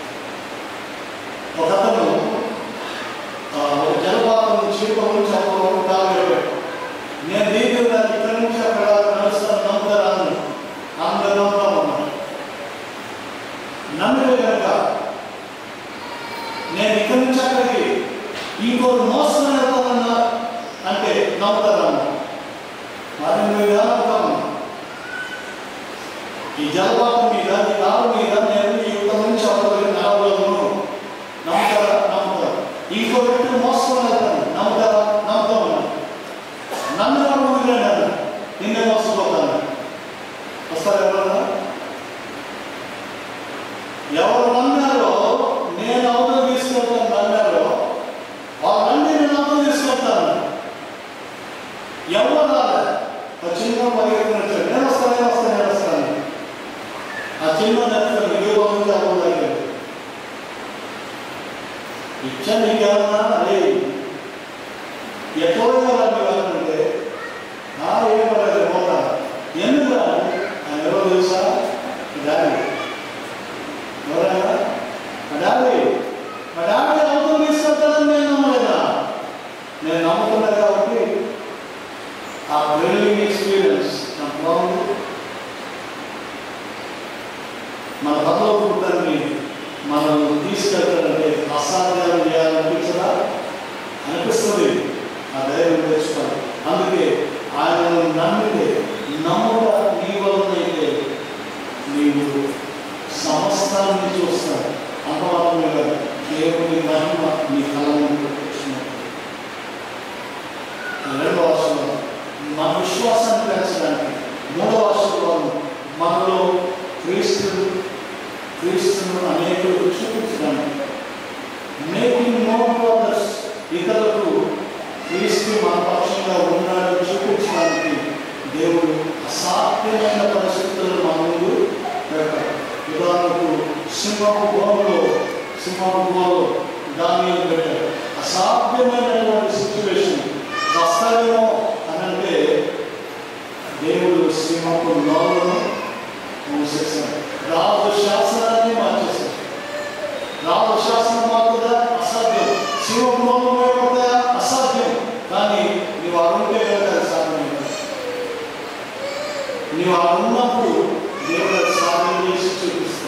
B: ఒక అతను ఆ, ఒక జలపాతం నుంచి ఒక నుంచి ఒక తాగలేడు నేను దీని ఇక్కడి నుంచి అక్కడ నడుస్తాను నమ్ముతారా అని అందరూ నమ్ముతామన్నాడు నమ్మితే కనుక నేను ఇక్కడి నుంచి అక్కడికి ఇంకోరు మోసం వెళ్తానన్నా అంటే నమ్ముతారా మరి నువ్వు ఎలా నమ్ముతామన్నా ఈ జలపాతం మీద ఈ కాలం మీద నేను ఈ యుద్ధం నుంచి అవతలి నడవలను నమ్ముతారా నమ్ముతారు ఇంకో వ్యక్తి మోసం వెళ్తాను నమ్ముతారా నమ్ముతామన్నా నన్ను ఎవరు వదిలేడు నిన్నే మోసపోతాను వస్తారు ఎవరన్నా ఎవరు నమ్మారో నేను అవతల తీసుకెళ్తాను నమ్మారో వాళ్ళన్నీ నేను అవతల తీసుకెళ్తాను ఎవరు రాలే ఆ చిన్న పరిగెత్తిన నేను వస్తాను నేను వస్తాను నేను వస్తాను ఆ చిన్న నెత్తాను ఏ రోజు చెప్పలేదు ఇచ్చా నీకేమన్నా అరే ఎక్కడో వెళ్ళాలి వెళ్ళాలంటే ఆ ఏం పడలేదు పోతా ఎందుకు రాదు ఆయన ఎవరో తెలుసా డాడీ ఎవరైనా మా డాడీ మా డాడీ అవతల తీసుకెళ్తానని నేను నమ్మలేదా నేను నమ్ముతున్నా కాబట్టి ఆ థ్రిల్లింగ్ ఎక్స్పీరియన్స్ నాకు బాగుంది మన పదవ పుట్టాన్ని మనం తీసుకెళ్తారంటే అసాధ్యాలు చేయాలనిపించదా అనిపిస్తుంది ఆ ధైర్యం తెచ్చుకోవాలి అందుకే ఆయనను నమ్మితే నమ్ముట నీ వలనైతే నీవు సమస్తాన్ని చూస్తాడు అంతమాత్రమే కాదు దేవుని మహిమ నీ కళ ముందు వచ్చినట్టు రెండవ ఆశలో మన విశ్వాసాన్ని పెంచడానికి మూడవ ఆశీర్వాదం మనలో క్రీస్తుడు క్రీస్తును అనేకులకు చూపించడానికి మేకింగ్ నోన్ టు అదర్స్ ఇతరులకు క్రీస్తు మన పక్షంగా ఉన్నాడు చూపించడానికి దేవుడు అసాధ్యమైన పరిస్థితులను మన ముందు పెడతాడు ఉదాహరణకు సింహపు గుహలో సింహపు గుహలో ధాన్యాలు పెట్టాడు అసాధ్యమైనటువంటి సిచ్యువేషన్ వస్తాడేమో అని అంటే దేవుడు సింహపు నోలను మూసేశాడు రాజు శాసనాన్ని మార్చేశాడు రాజు శాసనం మాత్రదా అసాధ్యం శివం నోలు పోయబడతా అసాధ్యం కానీ నీవు అరుంటే కనుక అది సాధ్యం కాదు. నీవు అలా ఉన్నప్పుడు దేవుడు అది సాధ్యం చేసి చూపిస్తాడు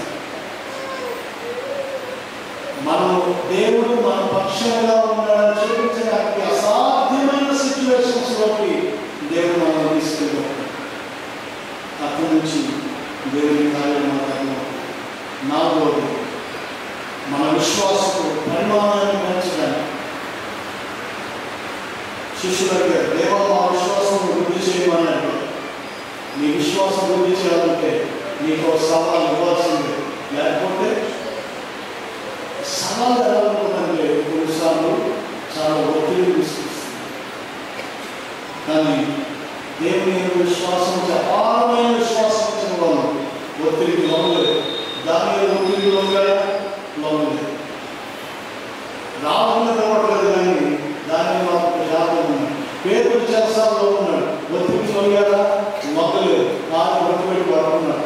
B: మనం దేవుడు మన పక్షంగా ఉన్నాడని చూపించడానికి అసాధ్యమైన సిచ్యువేషన్స్ లోకి దేవుడు మనం తీసుకెళ్తాం నీ విశ్వాసం వృద్ధి చేయాలంటే నీకు ఒక సవాల్ ఇవ్వాల్సిందే లేకపోతే సవాల్ ఎలా ఉంటుందంటే కొన్నిసార్లు చాలా ఒత్తిడి తీసుకొస్తుంది కానీ దేవుని యందు విశ్వాసం ఉంచి అపారమైన విశ్వాసం వచ్చిన వాళ్ళు ఒత్తిడికి లొంగలేదు దాని ఒత్తిడికి లొంగారా లొంగలేదు రాకుండా నిలబడలేదు కానీ దాని మాకు జాతం ఉంది పేరు చెరసాల్లో ఉన్నాడు ఒత్తిడి లొంగారా లొంగలేదు నాకు పట్టుబడి పడుకున్నాడు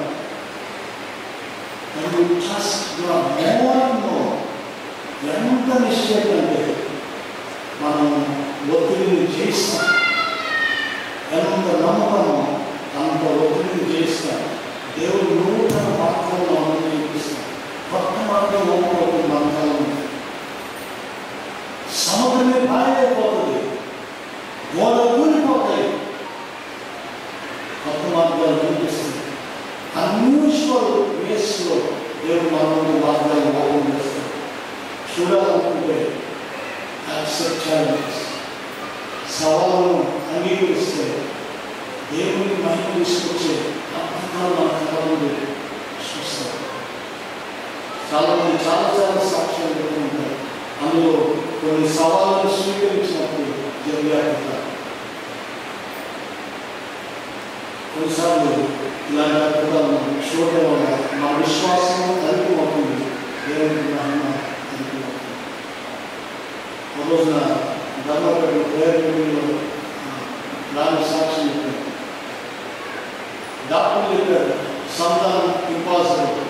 B: And you trust God more and more. ఎంత నిశ్చయం అంటే మనం ఒత్తిడిని జయిస్తాం ఎంత నమ్మకమో అంత ఒత్తిడిని జయిస్తాం దేవుడు నూతన మార్గంలో అనుభవిస్తాం కొత్త మార్గం ఒప్పుకోవడం మార్గాలు సముద్రమే పారైపోతుంది గోడ కూలిపోతాయి కొత్త మార్గాలు చూపిస్తుంది అన్యూజువల్ వేస్లో దేవుడు మనల్ని మార్గాలు ఓపెన్ చేస్తాడు చూడాలనుకుంటే యాక్సెప్ట్ ఛాలెంజెస్ సవాళ్ళను అంగీకరిస్తే దేవుని మహిమ తీసుకొచ్చే అద్భుతాలు మన కళ ముందు చూస్తారు చాలా మంది చాలా చాలా సాక్ష్యాలు చెప్పుకుంటారు అందులో కొన్ని సవాళ్ళను స్వీకరించినప్పుడు జరిగాక కొన్నిసార్లు ఇలాంటి అద్భుతాలను చూడడం వల్ల మా విశ్వాసం అధికమవుతుంది దేవునికి మహిమ అధికమవుతుంది ఒక రోజున ధర్మపేట ప్రేయర్ మీటింగ్లో నాలుగు సాక్ష్యం చెప్పారు డాక్టర్ చెప్పారు సంతానం ఇంపాసిబుల్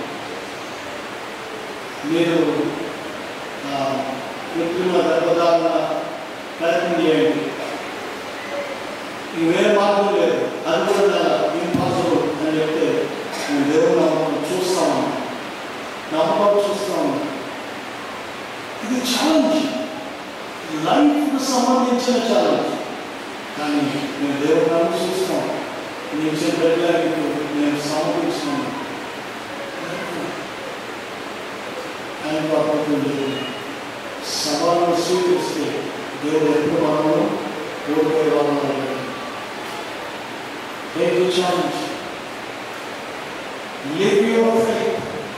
B: మీరు ఆ, కృత్రిమ గర్భధారణ ప్రయత్నం చేయండి ఇవే మార్గం లేదు అది కూడా ఇంపాసిబుల్ అని చెప్తే నేను దేవుడు నమ్మకం చూస్తాము నమ్మకం చూస్తాము ఇది ఛాలెంజ్ లైఫ్కు సంబంధించిన ఛాలెంజ్ కానీ నేను దేవుడు నన్ను చూస్తాం నేను చెప్పడానికి నేను సమర్పించాను అని పాపం సవాళ్ళు స్వీకరిస్తే దేవుడు ఎప్పుడు మనము ఓడిపోయే వాళ్ళని Take the challenge. Live your faith.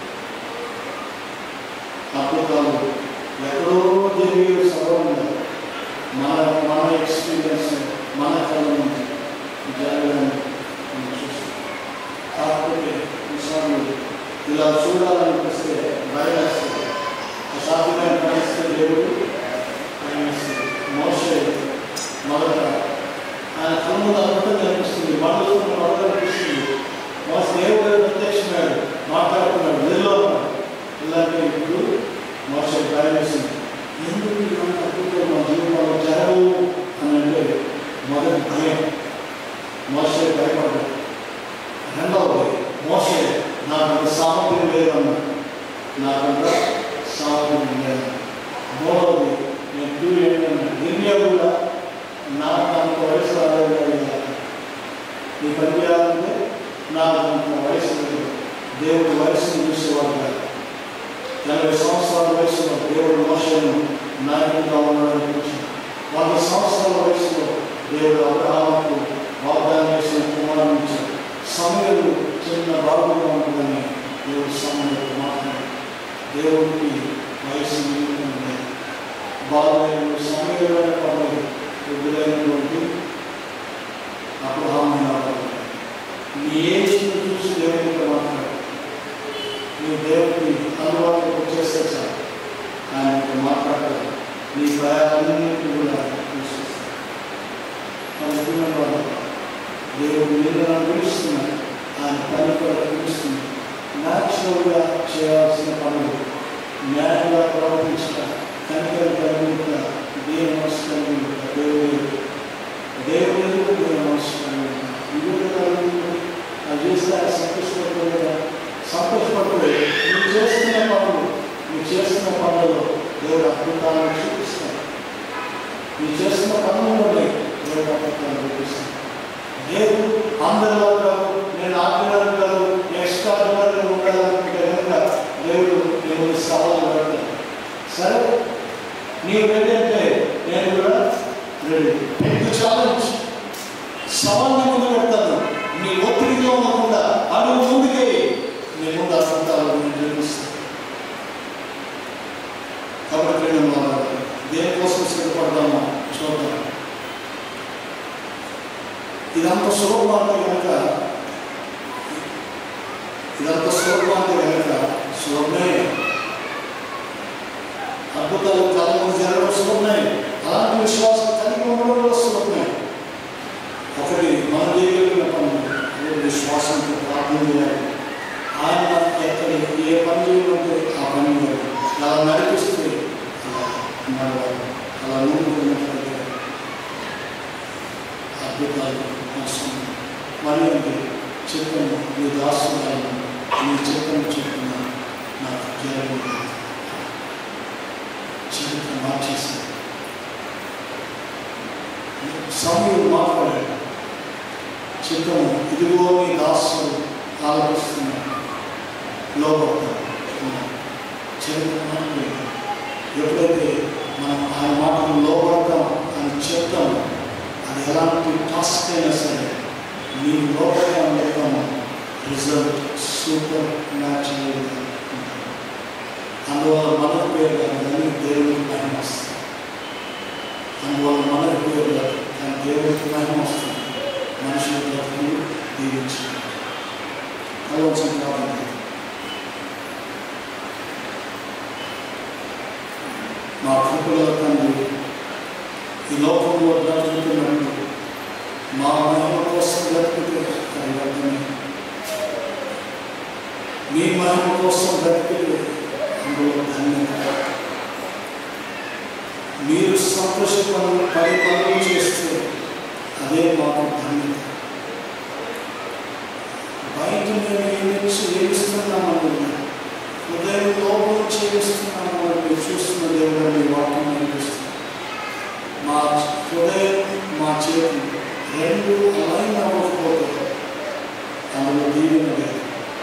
B: అద్భుతాలు ఎక్కడో జరిగే సభలో మన మన ఎక్స్పీరియన్స్ మన కళ నుంచి జరగడానికి మనం చూస్తాం కాకపోతే ఈసారి ఇలా చూడాలనిపిస్తే భయం వేస్తుంది అసాధ్యమైన పరిస్థితి దేవుడు భయం వేస్తుంది మోసే మొదట ఆయన కన్ను అద్భుతం కనిపిస్తుంది మనలో మొదట కనిపిస్తుంది మోస దేవుడు ప్రత్యక్షమయ్యాడు మాట్లాడుతున్నాడు నిల్లో ఉన్నాడు ఇలాంటి ఇప్పుడు మోస భయం వేసింది ఎందుకు ఇలాంటి అద్భుతాలు మా జీవితంలో జరగవు అని అంటే మొదటి భయం మోసే భయపడ్డాడు రెండవది మోసే నాకు సామగ్రి లేదన్నాడు నాకంత సామగ్రి లేదు మూడవది నేను టూ ఏంటన్నా ఇండియా కూడా నాకు అంత వయసు రాలేదు కదా. ఈ పని చేయాలంటే నాకు అంత వయసు లేదు దేవుడు వయసును చూసేవాడు కాదు ఎనభై సంవత్సరాల వయసులో దేవుడు మోసను నాయకుడిగా ఉన్నాడని చూసింది వంద సంవత్సరాల వయసులో దేవుడు అబ్రహాముకు వాగ్దానం చేసిన కుమారుని ఇచ్చాడు సమయలు చిన్న బాబుగా ఉంటుందని దేవుడు సమయంలో మాట్లాడు దేవుడికి వయసు నిమిత్తం లేదు బాధలైన సమయమైన పనులు వృద్ధులైనటువంటి అబ్రహామైన నీ ఏజ్ను చూసి దేవునితో మాట్లాడు నీ దేవుడికి అందుబాటులోకి వచ్చేస్తే చాలు ఆయనతో మాట్లాడాలి నీ భయాలన్నింటినీ కూడా విశ్వసిస్తాను అనుకున్న వాళ్ళు దేవుడు నిన్ను పిలుస్తున్నాడు ఆయన పని కూడా పిలుస్తుంది న్యాచురల్గా చేయాల్సిన పనులు న్యాయంగా ప్రవర్తించట కనికరం కలిగిన దేవుని మనసు కలిగిన దేవుడు దేవుడు ఎందుకు దేవుని మనసు కలిగిన ఇవి కలిగిన అది చేస్తే ఆయన సంతోషపడుతుంది సంతోషపడుతుంది నువ్వు చేస్తున్న పనులు నువ్వు చేస్తున్న పనులలో దేవుడు అద్భుతాలను చూపిస్తాడు నువ్వు చేస్తున్న పనుల్లోనే దేవుడు అద్భుతాలను చూపిస్తాడు దేవుడు అందరిలో కాదు నేను ఆజ్ఞలు కాదు ఎక్స్ట్రా ఉండాలనుకుంటే కనుక దేవుడు దేవుడు సవాలు పెడతాడు సరే నీవు రెడీ అంటే నేను కూడా రెడీ ఎందుకు ఛాలెంజ్ సవాల్ని ముందు పెడతాను నీ ఒత్తిడి స్వరూపాన్ని కనుక స్వర్ణే అద్భుతాలు కళలు జరగడం స్వర్ణే అలాంటి విశ్వాసం కలిగి ఉండడం కూడా స్వర్ణే ఒకటి మన చేయగలిగిన పనులు అదే విశ్వాసంతో ప్రార్థన చేయాలి ఆయన ఎక్కడ ఏ పని చేయాలంటే ఆ పని చేయాలి అలా నడిపిస్తే అలా నడవాలి అలా నూరుకున్నట్లయితే అద్భుతాలు అవసరం మరి అంటే చెప్పాను మీ దాసులను మీ చెప్పని చెప్పిన నాకు జరగదు చరిత్ర మార్చేసింది సమయం మాట్లాడాడు చిత్తము ఇదిగో మీ దాసులు ఆలోచిస్తున్నాడు లోపడతాడు చరిత్ర మాట్లాడాడు ఎప్పుడైతే మనం ఆయన మాటలు లోపడతాం అని చెప్తామో అది ఎలాంటి టాస్క్ అయినా సరే నీ లోపలే ఉండటం రిజల్ట్ సూపర్ న్యాచురల్ అందువల్ల మన పేరు కానీ దేవుడికి మహిమ వస్తుంది అందువల్ల మన పేరు కాదు కానీ దేవుడికి మహిమ వస్తుంది మనుషుల బ్రతుకులు దీవించాలి కలవలసిన ప్రార్థన మా కృపల తండ్రి ఈ లోకంలో బ్రతుకుతున్నట్టు మా మహిమ కోసం బ్రతికితే అది వ్యర్థమే మీ మహిమ కోసం బ్రతికితే అందులో ధన్యత మీరు సంతోషపడి పది పనులు చేస్తే అదే మాకు ధన్యత బయట మేము ఏమిచ్చి ఏమిస్తున్నామని హృదయం లోపల చేస్తున్నామని మీరు చూస్తున్న దేవుడు మీ వాక్యం అనిపిస్తుంది మా హృదయం మా చేతి రెండు అలైన్ అవ్వకపోతే అందులో దీవెన లేదు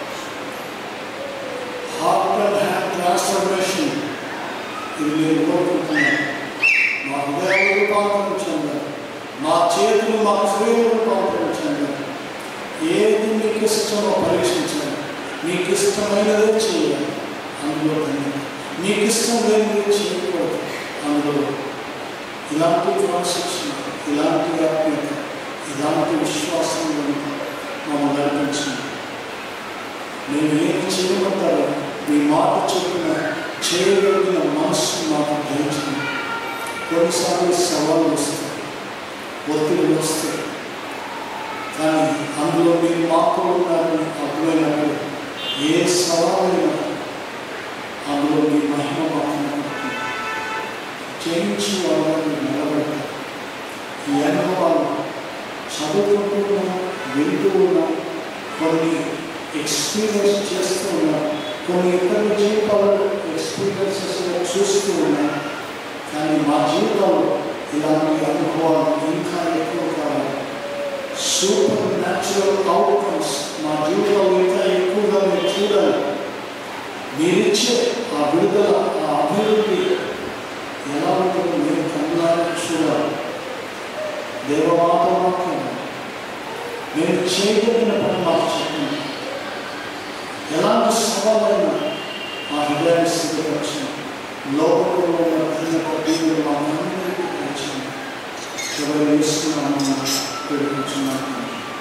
B: హార్ట్ అండ్ హ్యాండ్ ట్రాన్స్ఫర్మేషన్ ఇది మీరు కోరుకుంటున్నారు మా హృదయాలు రూపాంతరం చెందాలి మా చేతులు మా హృదయం రూపాంతరం చెందాలి ఏది మీకు ఇష్టమో పరీక్షించాలి మీకు ఇష్టమైనదే చేయాలి అందులో ధన్యత మీకు ఇష్టం లేనిది చేయకూడదు అందులో ఇలాంటి ట్రాన్సాక్షన్ ఇలాంటి ఆత్మీయత ఇలాంటి విశ్వాసం కనుక మమ్మల్ని నడిపించింది నేను ఏమి చేయమంటారో మీ మాట చెప్పిన చేయగలిగిన మనస్సు మాకు దయచింది కొన్నిసార్లు సవాళ్ళు వస్తాయి ఒత్తిడి వస్తాయి కానీ అందులో మీరు మాకు ఉన్నారని అర్థమైనప్పుడు ఏ సవాలైనా అందులో మీ మహిమ మాకు కనబడుతుంది. చేయించి వాళ్ళని నిలబెట్టారు ఈ అనుభవాలు చదువుకుంటూ ఉన్నా వింటూ ఉన్నా కొన్ని ఎక్స్పీరియన్స్ చేస్తూ ఉన్నా కొన్ని ఇతర జీవితాలలో ఎక్స్పీరియన్సెస్ చూస్తూ ఉన్నా కానీ మా జీవితంలో ఇలాంటి అనుభవాలు ఇంకా ఎక్కువ కావాలి సూపర్ న్యాచురల్ అవుట్కమ్స్ మా జీవితంలో ఇంకా ఎక్కువగా మీరు చూడాలి మీరిచ్చే ఆ విడుదల ఆ అభివృద్ధి ఎలా ఉంటుందో మీరు కన్నారా చూడాలి దేవమాత వాక్యం నేను చేయగలిగిన పని మాకు చెప్పండి ఎలాంటి సవాలైనా మా హృదయాన్ని స్థితిపరచండి లోకంలో ఉన్న ధన్యత దేవుడు మా అందరికీ పంచండి ఎవరు ఇస్తున్నామని పెడుతున్నాను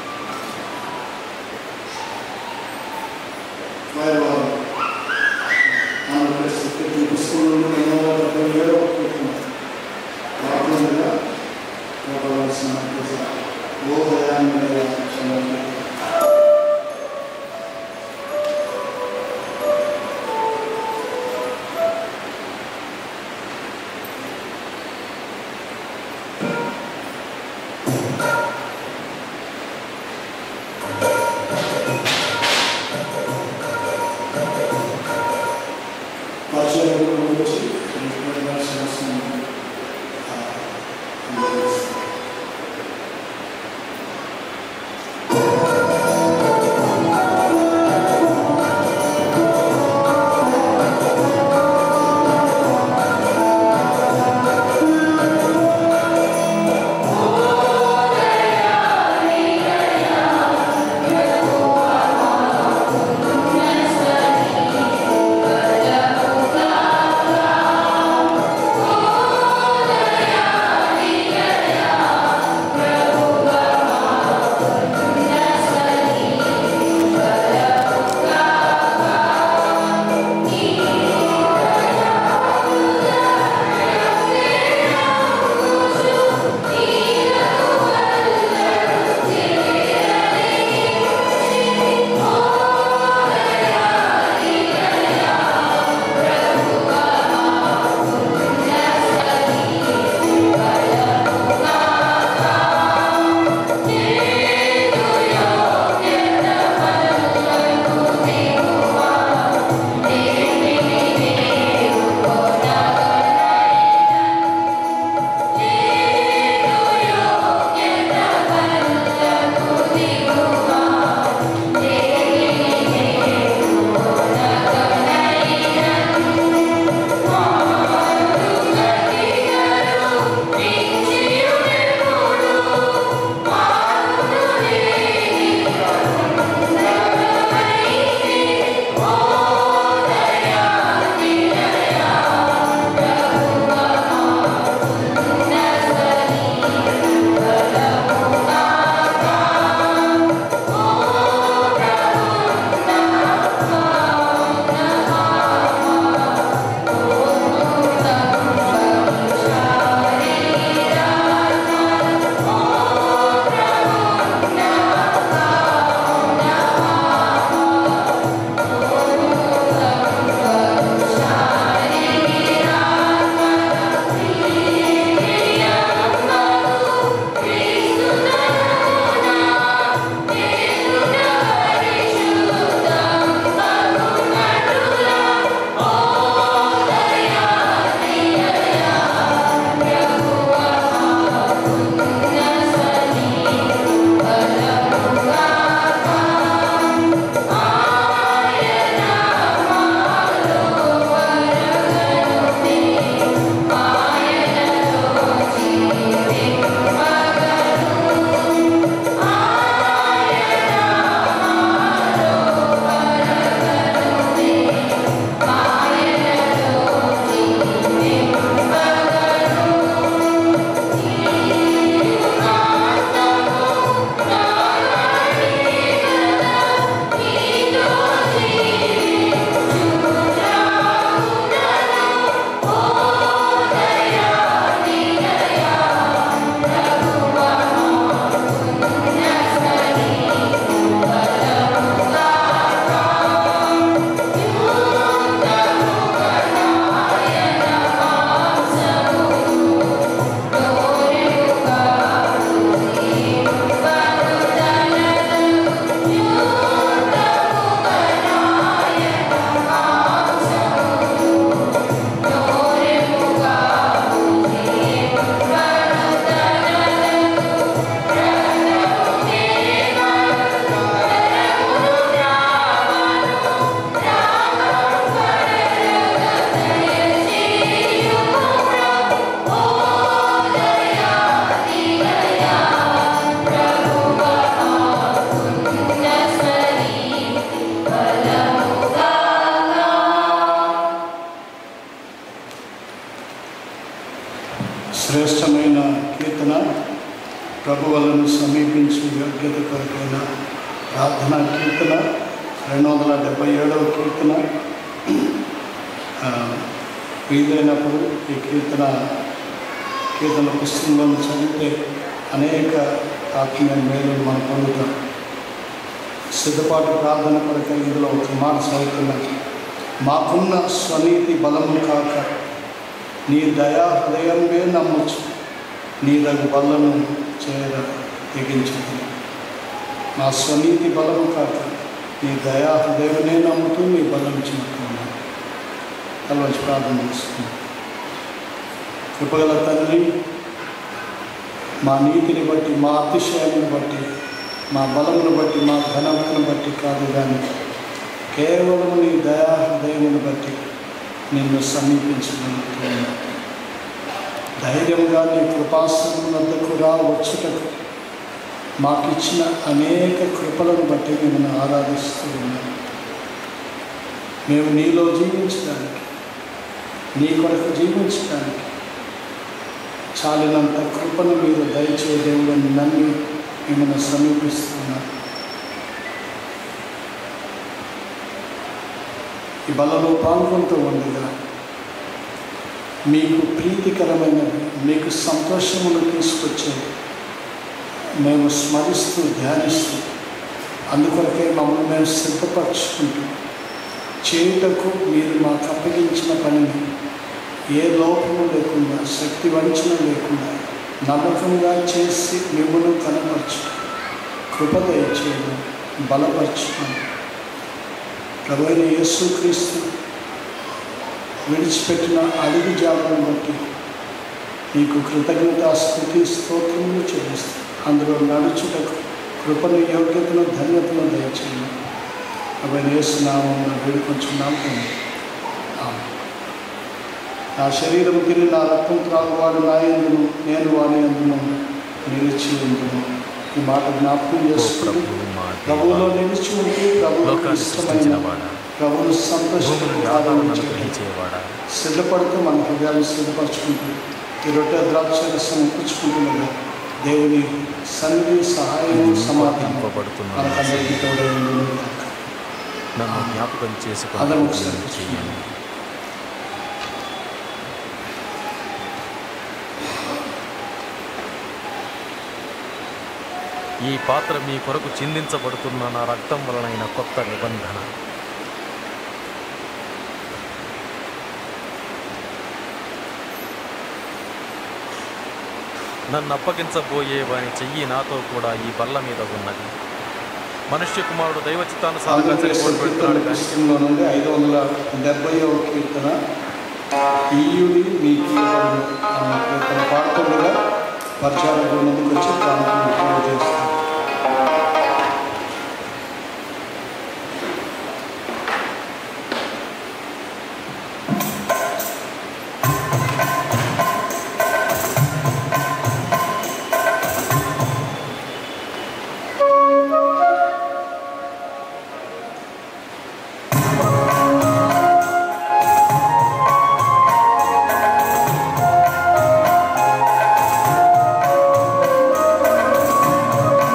B: వారి వారు ఆంధ్రప్రదేశ్ ప్రతి పుస్తకంలో ఎన్నో డెబ్బై ఏడో పెట్టుకున్నారు వాటిగా పోవలసిన ఓ దయాన్ని పరిచయం వచ్చి యోగ్యత కొరకైన ప్రార్థన కీర్తన రెండు వందల డెబ్బై ఏడవ కీర్తన ఆ, వీలైనప్పుడు ఈ కీర్తన కీర్తన పుస్తకంలో చదివితే అనేక ఆత్మీయ మేలు మనం పొందుతాం సిద్ధపాటు ప్రార్థన కొరకు ఇందులో ఒక మాట చదువుతున్నాను మాకున్న స్వనీతి బలము కాక నీ దయా హృదయమే నమ్మచ్చు నీ దగ్గర బలను చేర తెగించుకుని నా స్వనీతి బలము కాక నీ దయా హృదయమే నమ్ముతూ నీ బలం చిన్నట్టున్నాను కలవచ్చి ప్రార్థన చేసుకున్నాను కృపగల తండ్రి మా నీతిని బట్టి మా అతిశయాన్ని బట్టి మా బలమును బట్టి మా ఘనతను బట్టి కాదు కానీ కేవలం నీ దయా హృదయమును బట్టి నిన్ను సమీపించగలుగుతున్నాను ధైర్యంగా నీ కృపాసనకు రా వచ్చుటకు మాకిచ్చిన అనేక కృపలను బట్టి మిమ్మల్ని ఆరాధిస్తూ ఉన్నాం మేము నీలో జీవించడానికి నీ కొరకు జీవించడానికి చాలినంత కృపను మీరు దయచే దేవుడిని నమ్మి మిమ్మల్ని సమీపిస్తున్నారు ఈ బలలో పాల్గొంటూ ఉండగా మీకు ప్రీతికరమైనవి మీకు సంతోషమును తీసుకొచ్చేవి మేము స్మరిస్తూ ధ్యానిస్తూ అందుకొరకే మమ్మల్ని మేము సిద్ధపరచుకుంటూ చేయుటకు మీరు మాకు అప్పగించిన పనిని ఏ లోపము లేకుండా శక్తి వంచన లేకుండా నమ్మకంగా చేసి మిమ్మల్ని కనపరచు కృప దయచేయడం బలపరచుకోండి ప్రభువైన యేసుక్రీస్తు విడిచిపెట్టిన అడుగు జాబులను బట్టి నీకు కృతజ్ఞత స్థుతి స్తోత్రములు చెల్లిస్తాను అందులో నడుచుటకు కృపను యోగ్యతను ధన్యతను దయచేయండి ప్రభువైన యేసునామం వేడుకొంచున్నాం తండ్రి. ఆమేన్. నా శరీరం తిని నా రక్తం త్రాగువాడు నా ఎందును నేను వాని ఎందును నిలిచి ఉండును ఈ మాట జ్ఞాపకం
F: ఓ
B: చేసుకుని
F: ప్రభు మా
B: ప్రభువులో
F: దేవా,
B: నిలిచి ఉంటే ప్రభువుకు
F: లోకాన్ని
B: ఇష్టమైన
F: సృష్టించినవాడా
B: ప్రభువును
F: భూమిని
B: సంతోషించే
F: ఆధారాలను గ్రహించేవాడా
B: సిద్ధపడుతూ మన హృదయాన్ని సిద్ధపరచుకుంటూ ఈ రొట్టె ద్రాక్ష రసం పుచ్చుకుంటుండగా దేవుని సన్నిధి సహాయం
F: ఇది
B: సమాధానం
F: నింపబడుతున్న
B: మనకందరికీ తోడై ఉండును గాక.
F: నన్ను జ్ఞాపకం
B: అదం
F: చేసుకుని
B: ఒకసారి
F: చేయండి ఈ పాత్ర మీ కొరకు చిందించబడుతున్న నా రక్తం వలనైన కొత్త నిబంధన నన్ను అప్పగించబోయే వాని చెయ్యి నాతో కూడా ఈ బల్ల మీద ఉన్నది మనుష్య కుమారుడు దైవ చిత్తానుసారంగా
B: ఆంధ్రప్రదేశ్
F: చనిపోబడతాడు
B: కీర్తన
F: కానీ
B: పుస్తకంలో నుండి ఐదు వందల డెబ్బైవ కీర్తన ఈయుడి మీకు ఇవ్వబడును అన్న కీర్తన పాడుతుండగా పరిచారకుల ముందుకు వచ్చి ప్రాంతం చేస్తారు
F: ఈ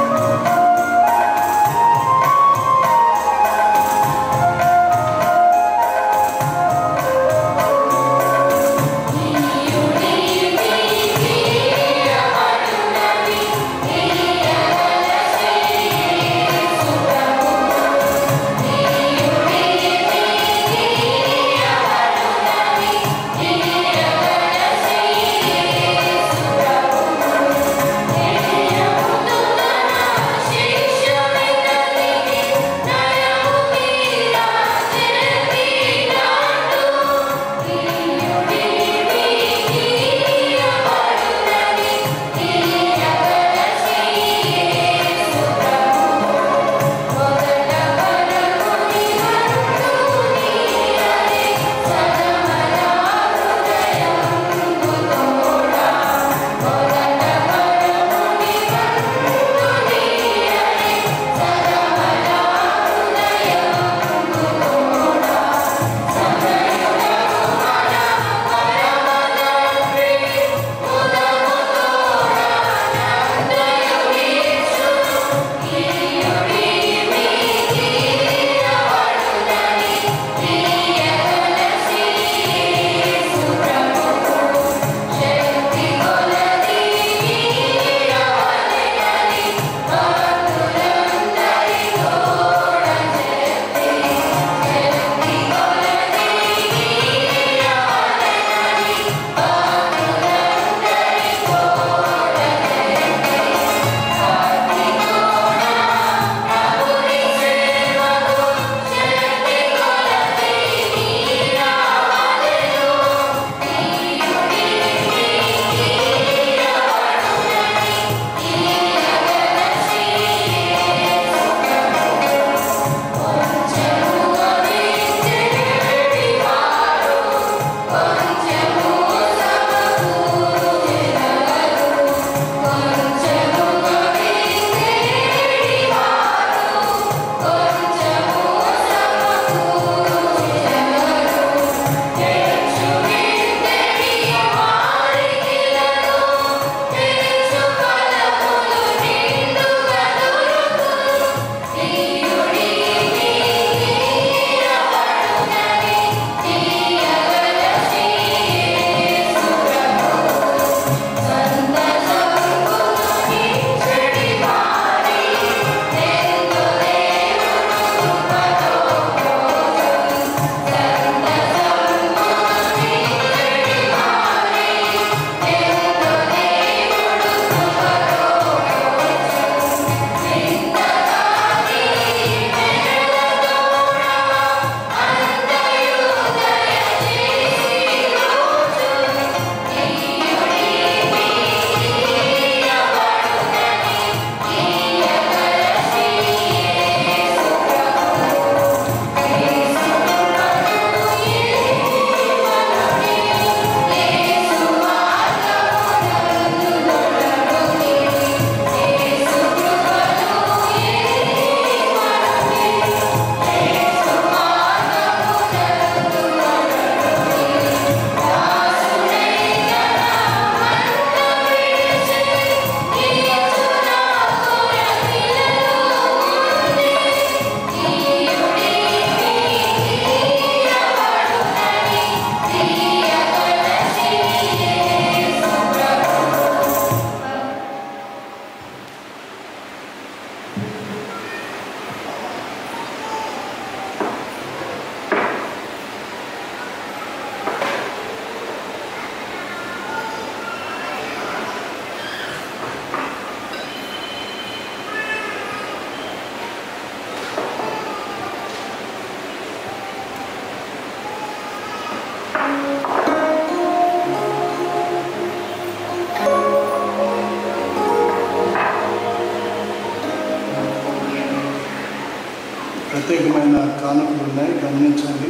B: ప్రత్యేకమైన కానుకలు ఉన్నాయి గమనించండి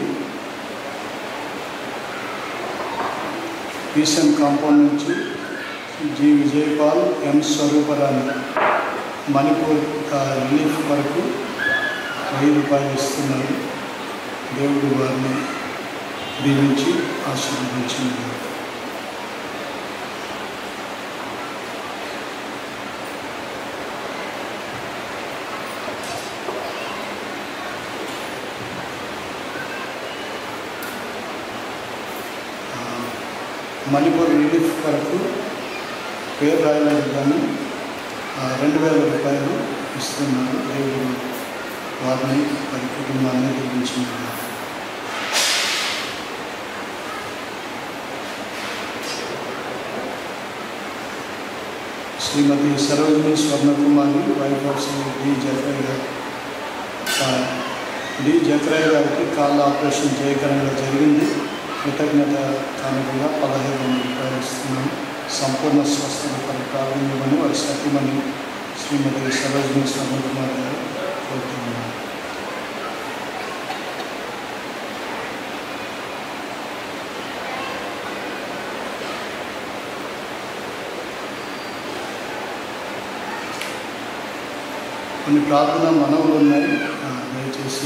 B: ఈసెం కాంపౌండ్ నుంచి జి విజయపాల్ ఎం స్వరూపరాణి మణిపూర్ ఆ, రిలీఫ్ వరకు వెయ్యి రూపాయలు ఇస్తున్నారు దేవుడు వారిని దీవించి ఆశీర్వదించింది ఆ, మణిపూర్ రిలీఫ్ వరకు పేరు రాయలేదు కానీ ఆ, రెండు వేల రూపాయలు ఇస్తున్నారు దేవుడు వారిని వారి కుటుంబాన్ని దీవించినారు Shrimati Sarojini Swarnakumari wife of Shri D Jakrayya garu ఆ, డి జక్రయ్య గారికి కాళ్ళ ఆపరేషన్ జయకరంగా జరిగింది కృతజ్ఞత కానుకగా పదహైదు వందల రూపాయలు ఇస్తున్నాను సంపూర్ణ స్వస్థత పరి ప్రారంభమని వారి సత్యమని శ్రీమతి సరోజిని స్వర్ణకుమారి గారు కోరుతున్నాను కొన్ని ప్రార్థన మనవులు ఉన్నాయి ఆ, దయచేసి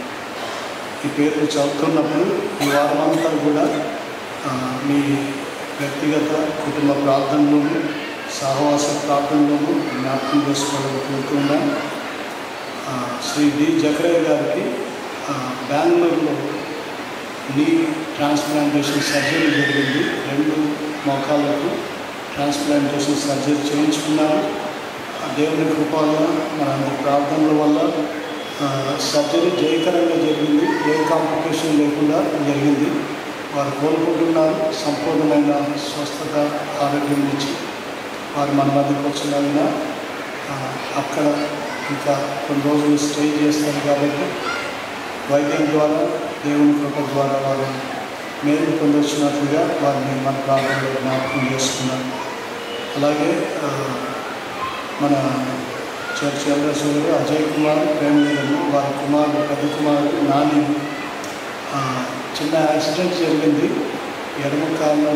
B: ఈ పేర్లు చదువుతున్నప్పుడు ఈ వారమంతా కూడా ఆ, మీ వ్యక్తిగత కుటుంబ ప్రార్థనలోను సహవాస ప్రార్థనలోను జ్ఞాపకం చేసుకోవాలని కోరుతున్నాం ఆ, శ్రీ డి జకరయ్య గారికి ఆ, బెంగళూరులో నీ ట్రాన్స్ప్లాంటేషన్ సర్జరీ జరిగింది రెండు మోకాళ్ళకు ట్రాన్స్ప్లాంటేషన్ సర్జరీ చేయించుకున్నారు ఆ దేవుని కృప వల్ల మనందరి ప్రార్థనల వల్ల ఆ, సర్జరీ జయకరంగా జరిగింది ఏ కాంప్లికేషన్ లేకుండా జరిగింది వారు కోలుకుంటున్నారు సంపూర్ణమైన స్వస్థత ఆరోగ్యం ఇచ్చి వారు మన మధ్యకు వచ్చిన అక్కడ ఇంకా కొన్ని రోజులు స్టే చేస్తారు కాబట్టి వైద్యం ద్వారా దేవుని కృప ద్వారా వారు మేలు పొందొచ్చినట్లుగా వారిని మన ప్రాంతంలో జ్ఞాపకం చేసుకున్నారు అలాగే ఆ, మన చర్చ్ ఎల్డర్సోదరు అజయ్ కుమార్ ప్రేమలేదను వారి కుమారుడు పెద్ద కుమారుడు నాని ఆ, చిన్న యాక్సిడెంట్ జరిగింది ఎడమ కారణం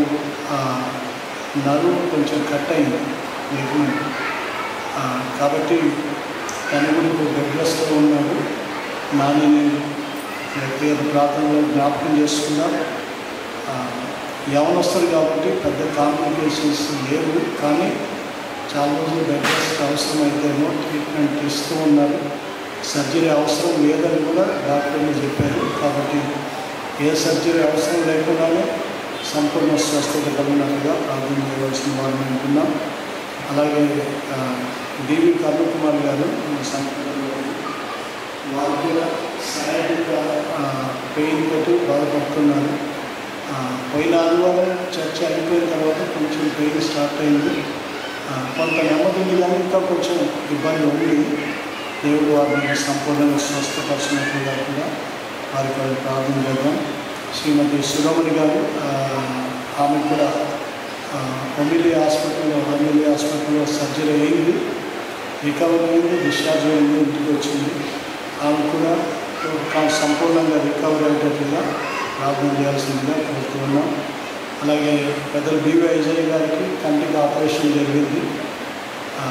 B: నరువు కొంచెం కట్ అయింది లిగ్మెంట్ ఆ, కాబట్టి తను కూడా ఇప్పుడు బెడ్ రెస్ట్లో ఉన్నాడు నానిని వ్యక్తిగత ప్రాంతంలో జ్ఞాపకం చేసుకున్నాం ఆ, యవనస్తుడు కాబట్టి పెద్ద కాంప్లికేషన్స్ లేవు కానీ చాలా రోజులు బెడ్ రెస్ట్ అవసరమైతేమో ట్రీట్మెంట్ ఇస్తూ ఉన్నారు సర్జరీ అవసరం లేదని కూడా డాక్టర్లు చెప్పారు కాబట్టి ఏ సర్జరీ అవసరం లేకుండానే సంపూర్ణ స్వస్థత కలిగినట్టుగా ప్రార్థన చేయవలసిన వారిని అనుకున్నాం అలాగే ఆ, డివి కరుణ్ కుమార్ గారు మన సంఘంలో వారు కూడా శారీరక పెయిన్ తోటి బాధపడుతున్నారు ఆ, పోయిన ఆదివారం చర్చ అయిపోయిన తర్వాత కొంచెం పెయిన్ స్టార్ట్ అయింది ఆ, కొంత నెమ్మది ఉంది కానీ ఇంకా కొంచెం ఇబ్బంది ఉంది దేవుడు వారిని సంపూర్ణంగా స్వస్థపరిచినట్లుగా కూడా వారికి వారి ప్రార్థన చేద్దాం శ్రీమతి శిరోమణి గారు ఆ, ఆమె కూడా ఒమిలి హాస్పిటల్లో ఒమిలి హాస్పిటల్లో సర్జరీ అయింది రికవర్ అయింది డిశ్చార్జ్ అయింది ఇంటికి వచ్చింది ఆమె కూడా కా- సంపూర్ణంగా రికవర్ అయ్యేటట్లుగా ప్రార్థన చేయాల్సిందిగా కోరుతున్నాం అలాగే పెద్దలు డివైజయ్ గారికి కంటికి ఆపరేషన్ జరిగింది ఆ,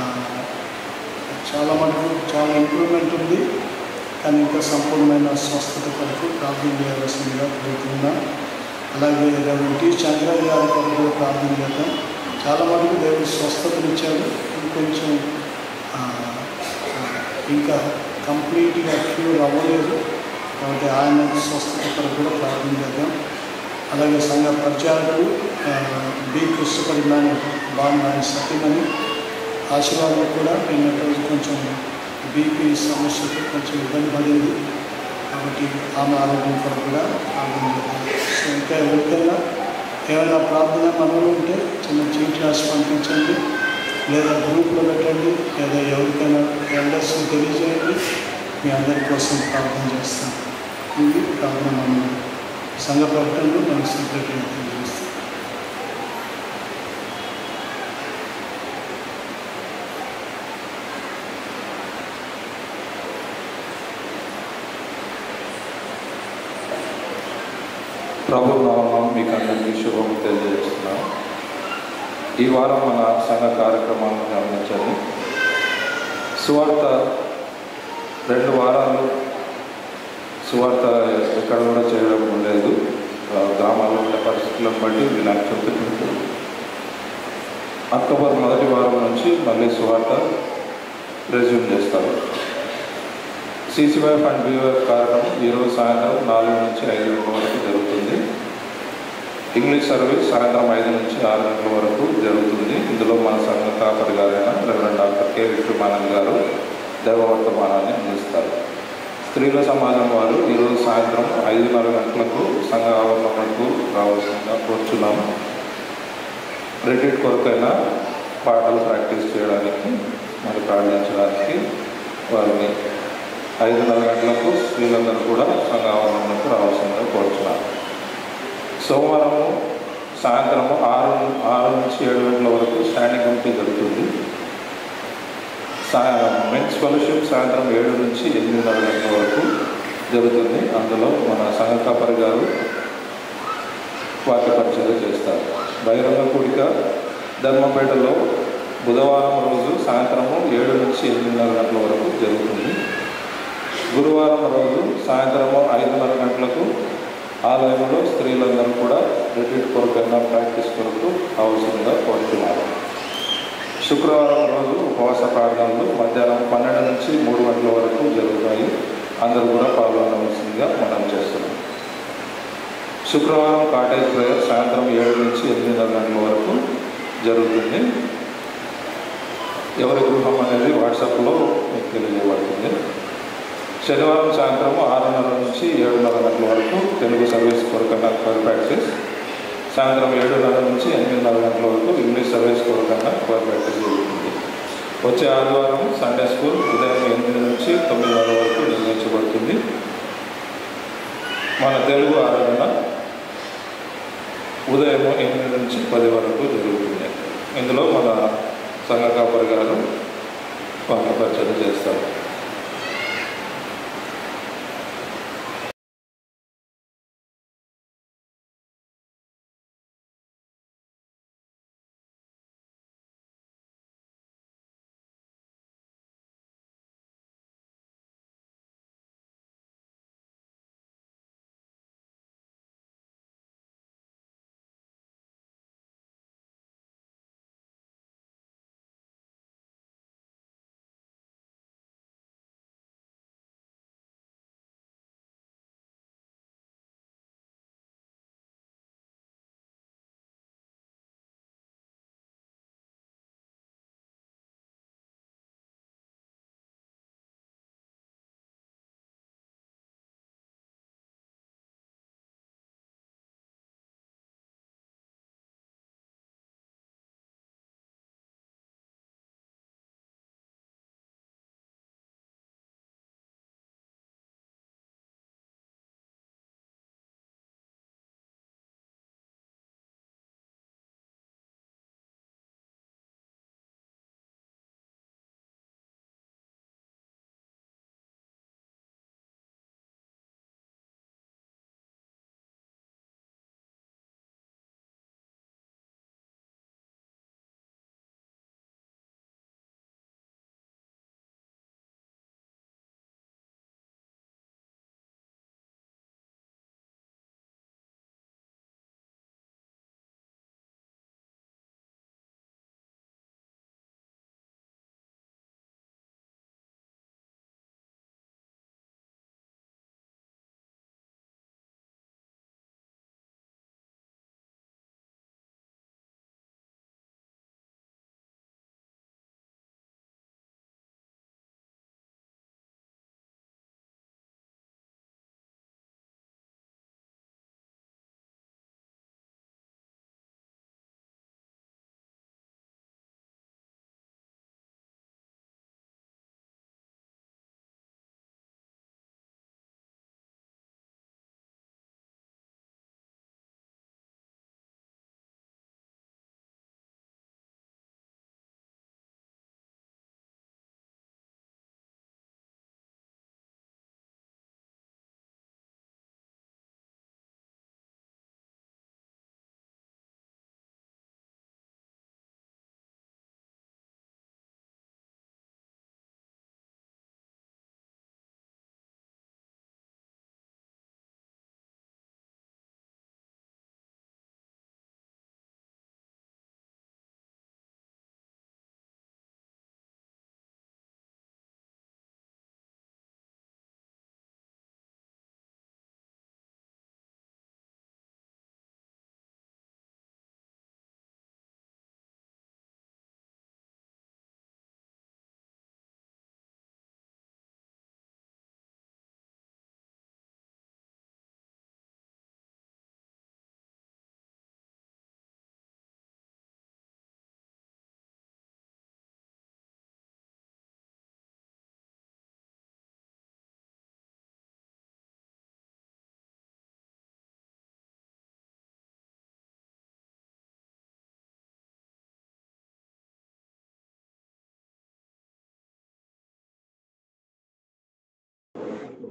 B: చాలా మటుకు చాలా ఇంప్రూవ్మెంట్ ఉంది కానీ ఇంకా సంపూర్ణమైన స్వస్థత కొరకు ప్రార్థన చేయవలసిందిగా కోరుతున్నాం అలాగే రెవరెండ్ టి చంద్రయ్య గారి కొరకు కూడా ప్రార్థన చేద్దాం చాలా మటుకు దేవుడు స్వస్థతనిచ్చాడు ఇంకొంచెం ఆ, ఆ, ఇంకా కంప్లీట్గా క్యూర్ అవ్వలేదు కాబట్టి ఆయన స్వస్థత కొరకు కూడా ప్రార్థన చేద్దాం అలాగే సంఘ పరిచారకులు ఆ, బి కృష్ణపడినాని బాగున్న ఆయన సత్యమని ఆశీర్వాదం కూడా నిన్న రోజు కొంచెం బీపీ సమస్యతో కొంచెం ఇబ్బంది పడింది కాబట్టి ఆమె ఆరోగ్యం కొరకు కూడా ప్రార్థన చేద్దాం సో ఇంకా ఎవరికైనా ఏమైనా ప్రార్థన మనలో ఉంటే చిన్న చీట్ రాసి పంపించండి లేదా గ్రూప్లో పెట్టండి లేదా ఎవరికైనా ఎల్డర్స్ తెలియజేయండి మీ అందరి కోసం ప్రార్థన చేస్తాం ఇది ప్రార్థన మనం సంఘ ప్రకటనలు మన సెక్రటరీ తెలియజేస్తాం
G: ప్రభు నామం మీకు అందరికీ శుభం తెలియజేస్తున్నాను ఈ వారం మన సంఘ కార్యక్రమాలను గమనించండి సువార్త రెండు వారాలు సువార్త ఎక్కడ కూడా చేయడం లేదు ఆ, గ్రామాల్లో ఉండే పరిస్థితులను బట్టి వినాయక చవితి ఉంటుంది. అక్టోబర్ మొదటి వారం నుంచి మళ్ళీ సువార్త రెజ్యూమ్ చేస్తారు సీసీవైఎఫ్ అండ్ బీవైఎఫ్ కార్యక్రమం ఈరోజు సాయంత్రం నాలుగు నుంచి ఐదు గంటల వరకు జరుగుతుంది ఇంగ్లీష్ సర్వీస్ సాయంత్రం ఐదు నుంచి ఆరు గంటల వరకు జరుగుతుంది ఇందులో మన సంఘ కాపరి గారైన రెవరెండ్ డాక్టర్ కె విష్ణుమానన్ గారు దేవవర్తమానాన్ని అందిస్తారు స్త్రీల సమాజం వారు ఈరోజు సాయంత్రం ఐదున్నర గంటలకు సంఘ ఆవరణకు రావాల్సిందిగా కోరుచున్నాము రెడ్డిట్ కొరకైన పాటలు ప్రాక్టీస్ చేయడానికి మరి ప్రార్థించడానికి వారిని ఐదున్నర గంటలకు స్త్రీలందరూ కూడా సంఘ ఆవరణకు రావాల్సిందిగా కోరుచున్నారు సోమవారము సాయంత్రము ఆరు ఆరు నుంచి ఏడు గంటల వరకు స్టాండింగ్ కమిటీ జరుగుతుంది సా మెన్స్ ఫెలోషిప్ సాయంత్రం ఏడు నుంచి ఎనిమిదిన్నర గంటల వరకు జరుగుతుంది అందులో మన సంఘ కాపరి గారు వాక్య పరిచయం చేస్తారు బహిరంగ కూడిక ధర్మపేటలో బుధవారం రోజు సాయంత్రము ఏడు నుంచి ఎనిమిదిన్నర గంటల వరకు జరుగుతుంది గురువారం రోజు సాయంత్రము ఐదున్నర గంటలకు ఆలయంలో స్త్రీలందరూ కూడా రిట్రీట్ కొరకైనా ప్రాక్టీస్ కొరకు అవసరంగా కోరుతున్నారు శుక్రవారం రోజు ఉపవాస ప్రార్థనలు మధ్యాహ్నం పన్నెండు నుంచి మూడు గంటల వరకు జరుగుతాయి అందరూ కూడా పాల్గొనవలసిందిగా మనం చేస్తున్నాం శుక్రవారం కాటేజ్ ప్రేయర్ సాయంత్రం ఏడు నుంచి ఎనిమిదిన్నర గంటల వరకు జరుగుతుంది ఎవరి గృహం అనేది వాట్సాప్లో మీకు తెలియజేయబడుతుంది శనివారం సాయంత్రం ఆరున్నర నుంచి ఏడున్నర గంటల వరకు తెలుగు సర్వీస్ కొరకన్నా క్వర్ ప్రాక్టీస్ సాయంత్రం ఏడున్నర నుంచి ఎనిమిదిన్నర గంటల వరకు ఇంగ్లీష్ సర్వీస్ కొరకన్నా క్వర్ ప్రాక్టీస్ జరుగుతుంది వచ్చే ఆదివారం సండే స్కూల్ ఉదయం ఎనిమిది నుంచి తొమ్మిదిన్నర వరకు నిర్వహించబడుతుంది మన తెలుగు ఆరాధన ఉదయం ఎనిమిది నుంచి పది వరకు జరుగుతుంది ఇందులో మన సంఘ కాపరి గారు వాక్యపరిచయం చేస్తారు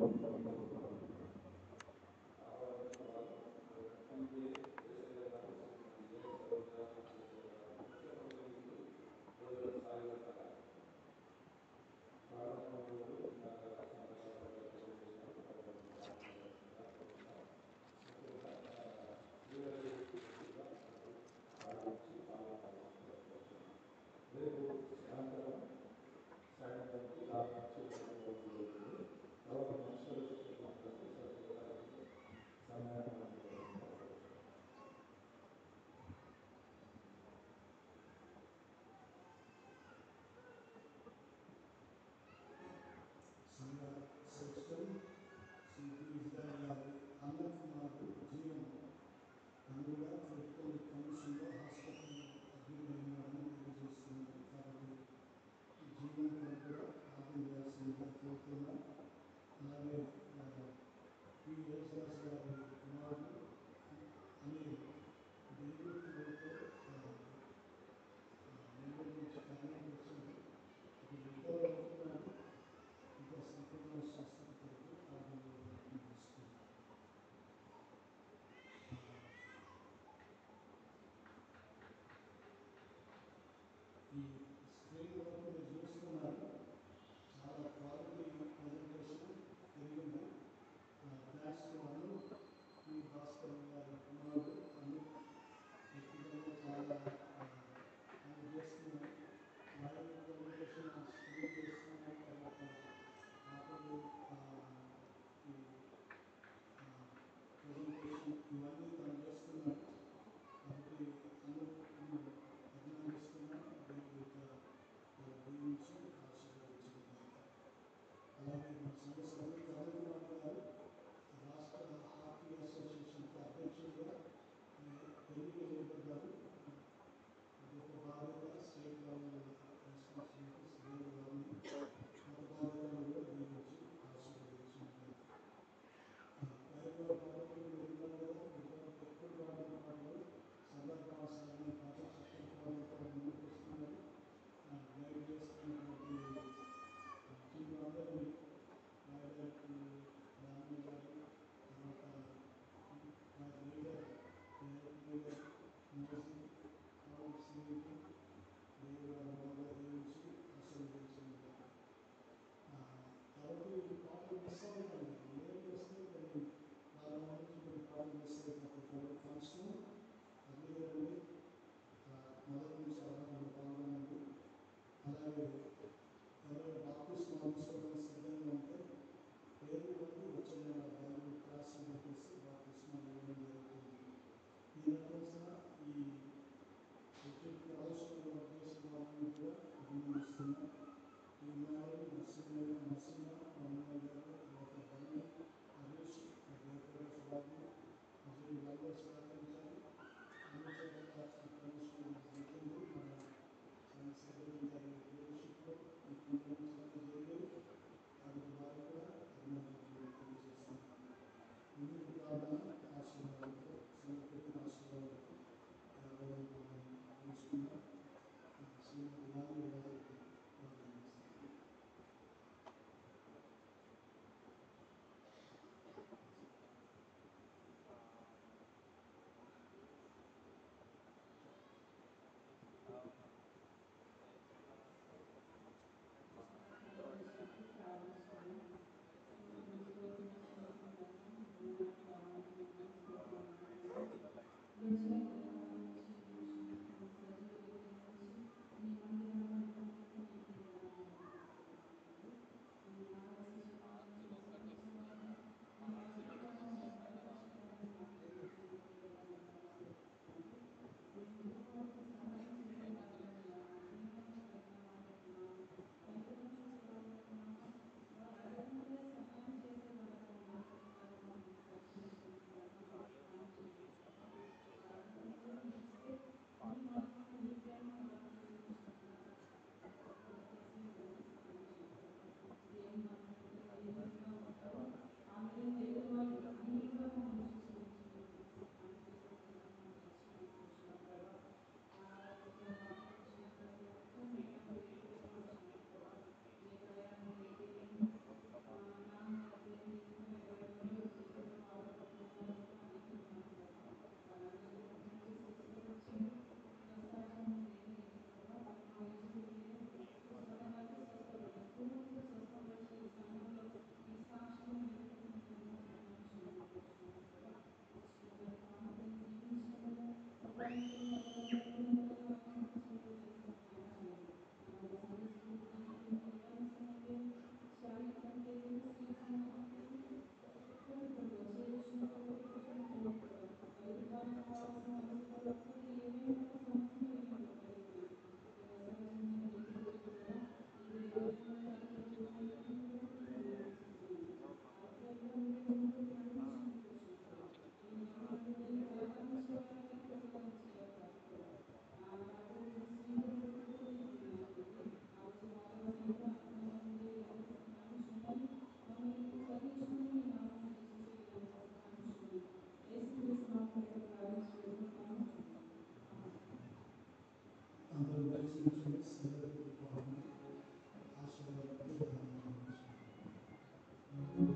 B: సంఘ సిస్టమ్ అన్నకుమారు జీవం తను కూడా ప్రభుత్వం కమిషన్లో హాస్పిటల్ అభివృద్ధి తెలియజేస్తున్నారు కాబట్టి జీవనం కూడా ఆర్థిక చేయాల్సిందిగా కోరుతున్నాం అలాగే పి యేసుదాస్ గారి కుమారుడు అనే దేవుడితో నెల్లూరు నుంచి కర్ణాటక వచ్చింది ఇప్పుడు రికవర్ అవుతున్నారు ఇంకా సంపూర్ణ స్వస్థతకు ప్రారంభిస్తుంది ఈ స్క్రీన్ వరకు మీరు చూస్తున్నారు చాలా క్వాలిటీ ప్రజెంటేషన్ జరిగింది థ్యాంక్స్ టు అను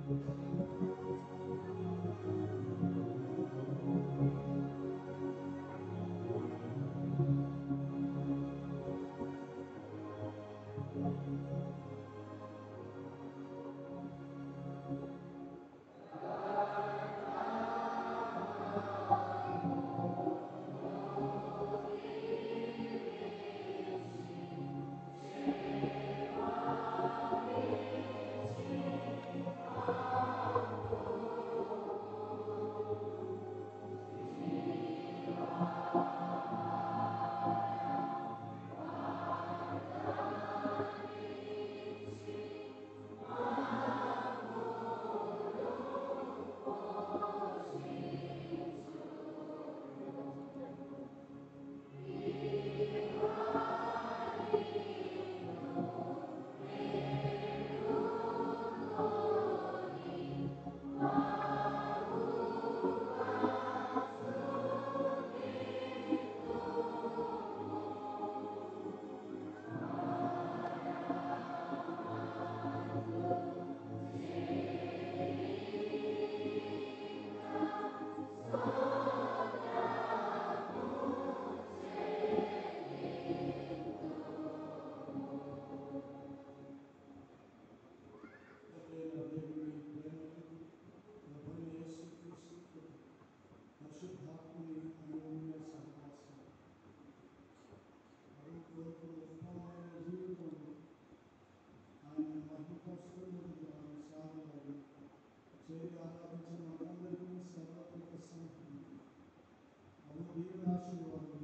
B: ఎప్పుడైనా దేవుని ప్రేమకు ప్రభుని యేసుక్రీస్తుకు పరిశుద్ధాత్మని అన్యోన్య సహవాసం అరువు కొరకు ఉత్తమమైన జీవితం ఆయన మహిమపరుస్తున్నందుకు ఆయన సాగుతాడు చేరి ఆరాధించిన మనందరికీ సర్వత్రిక సమర్పణ అను దీవెనాశీర్వాదం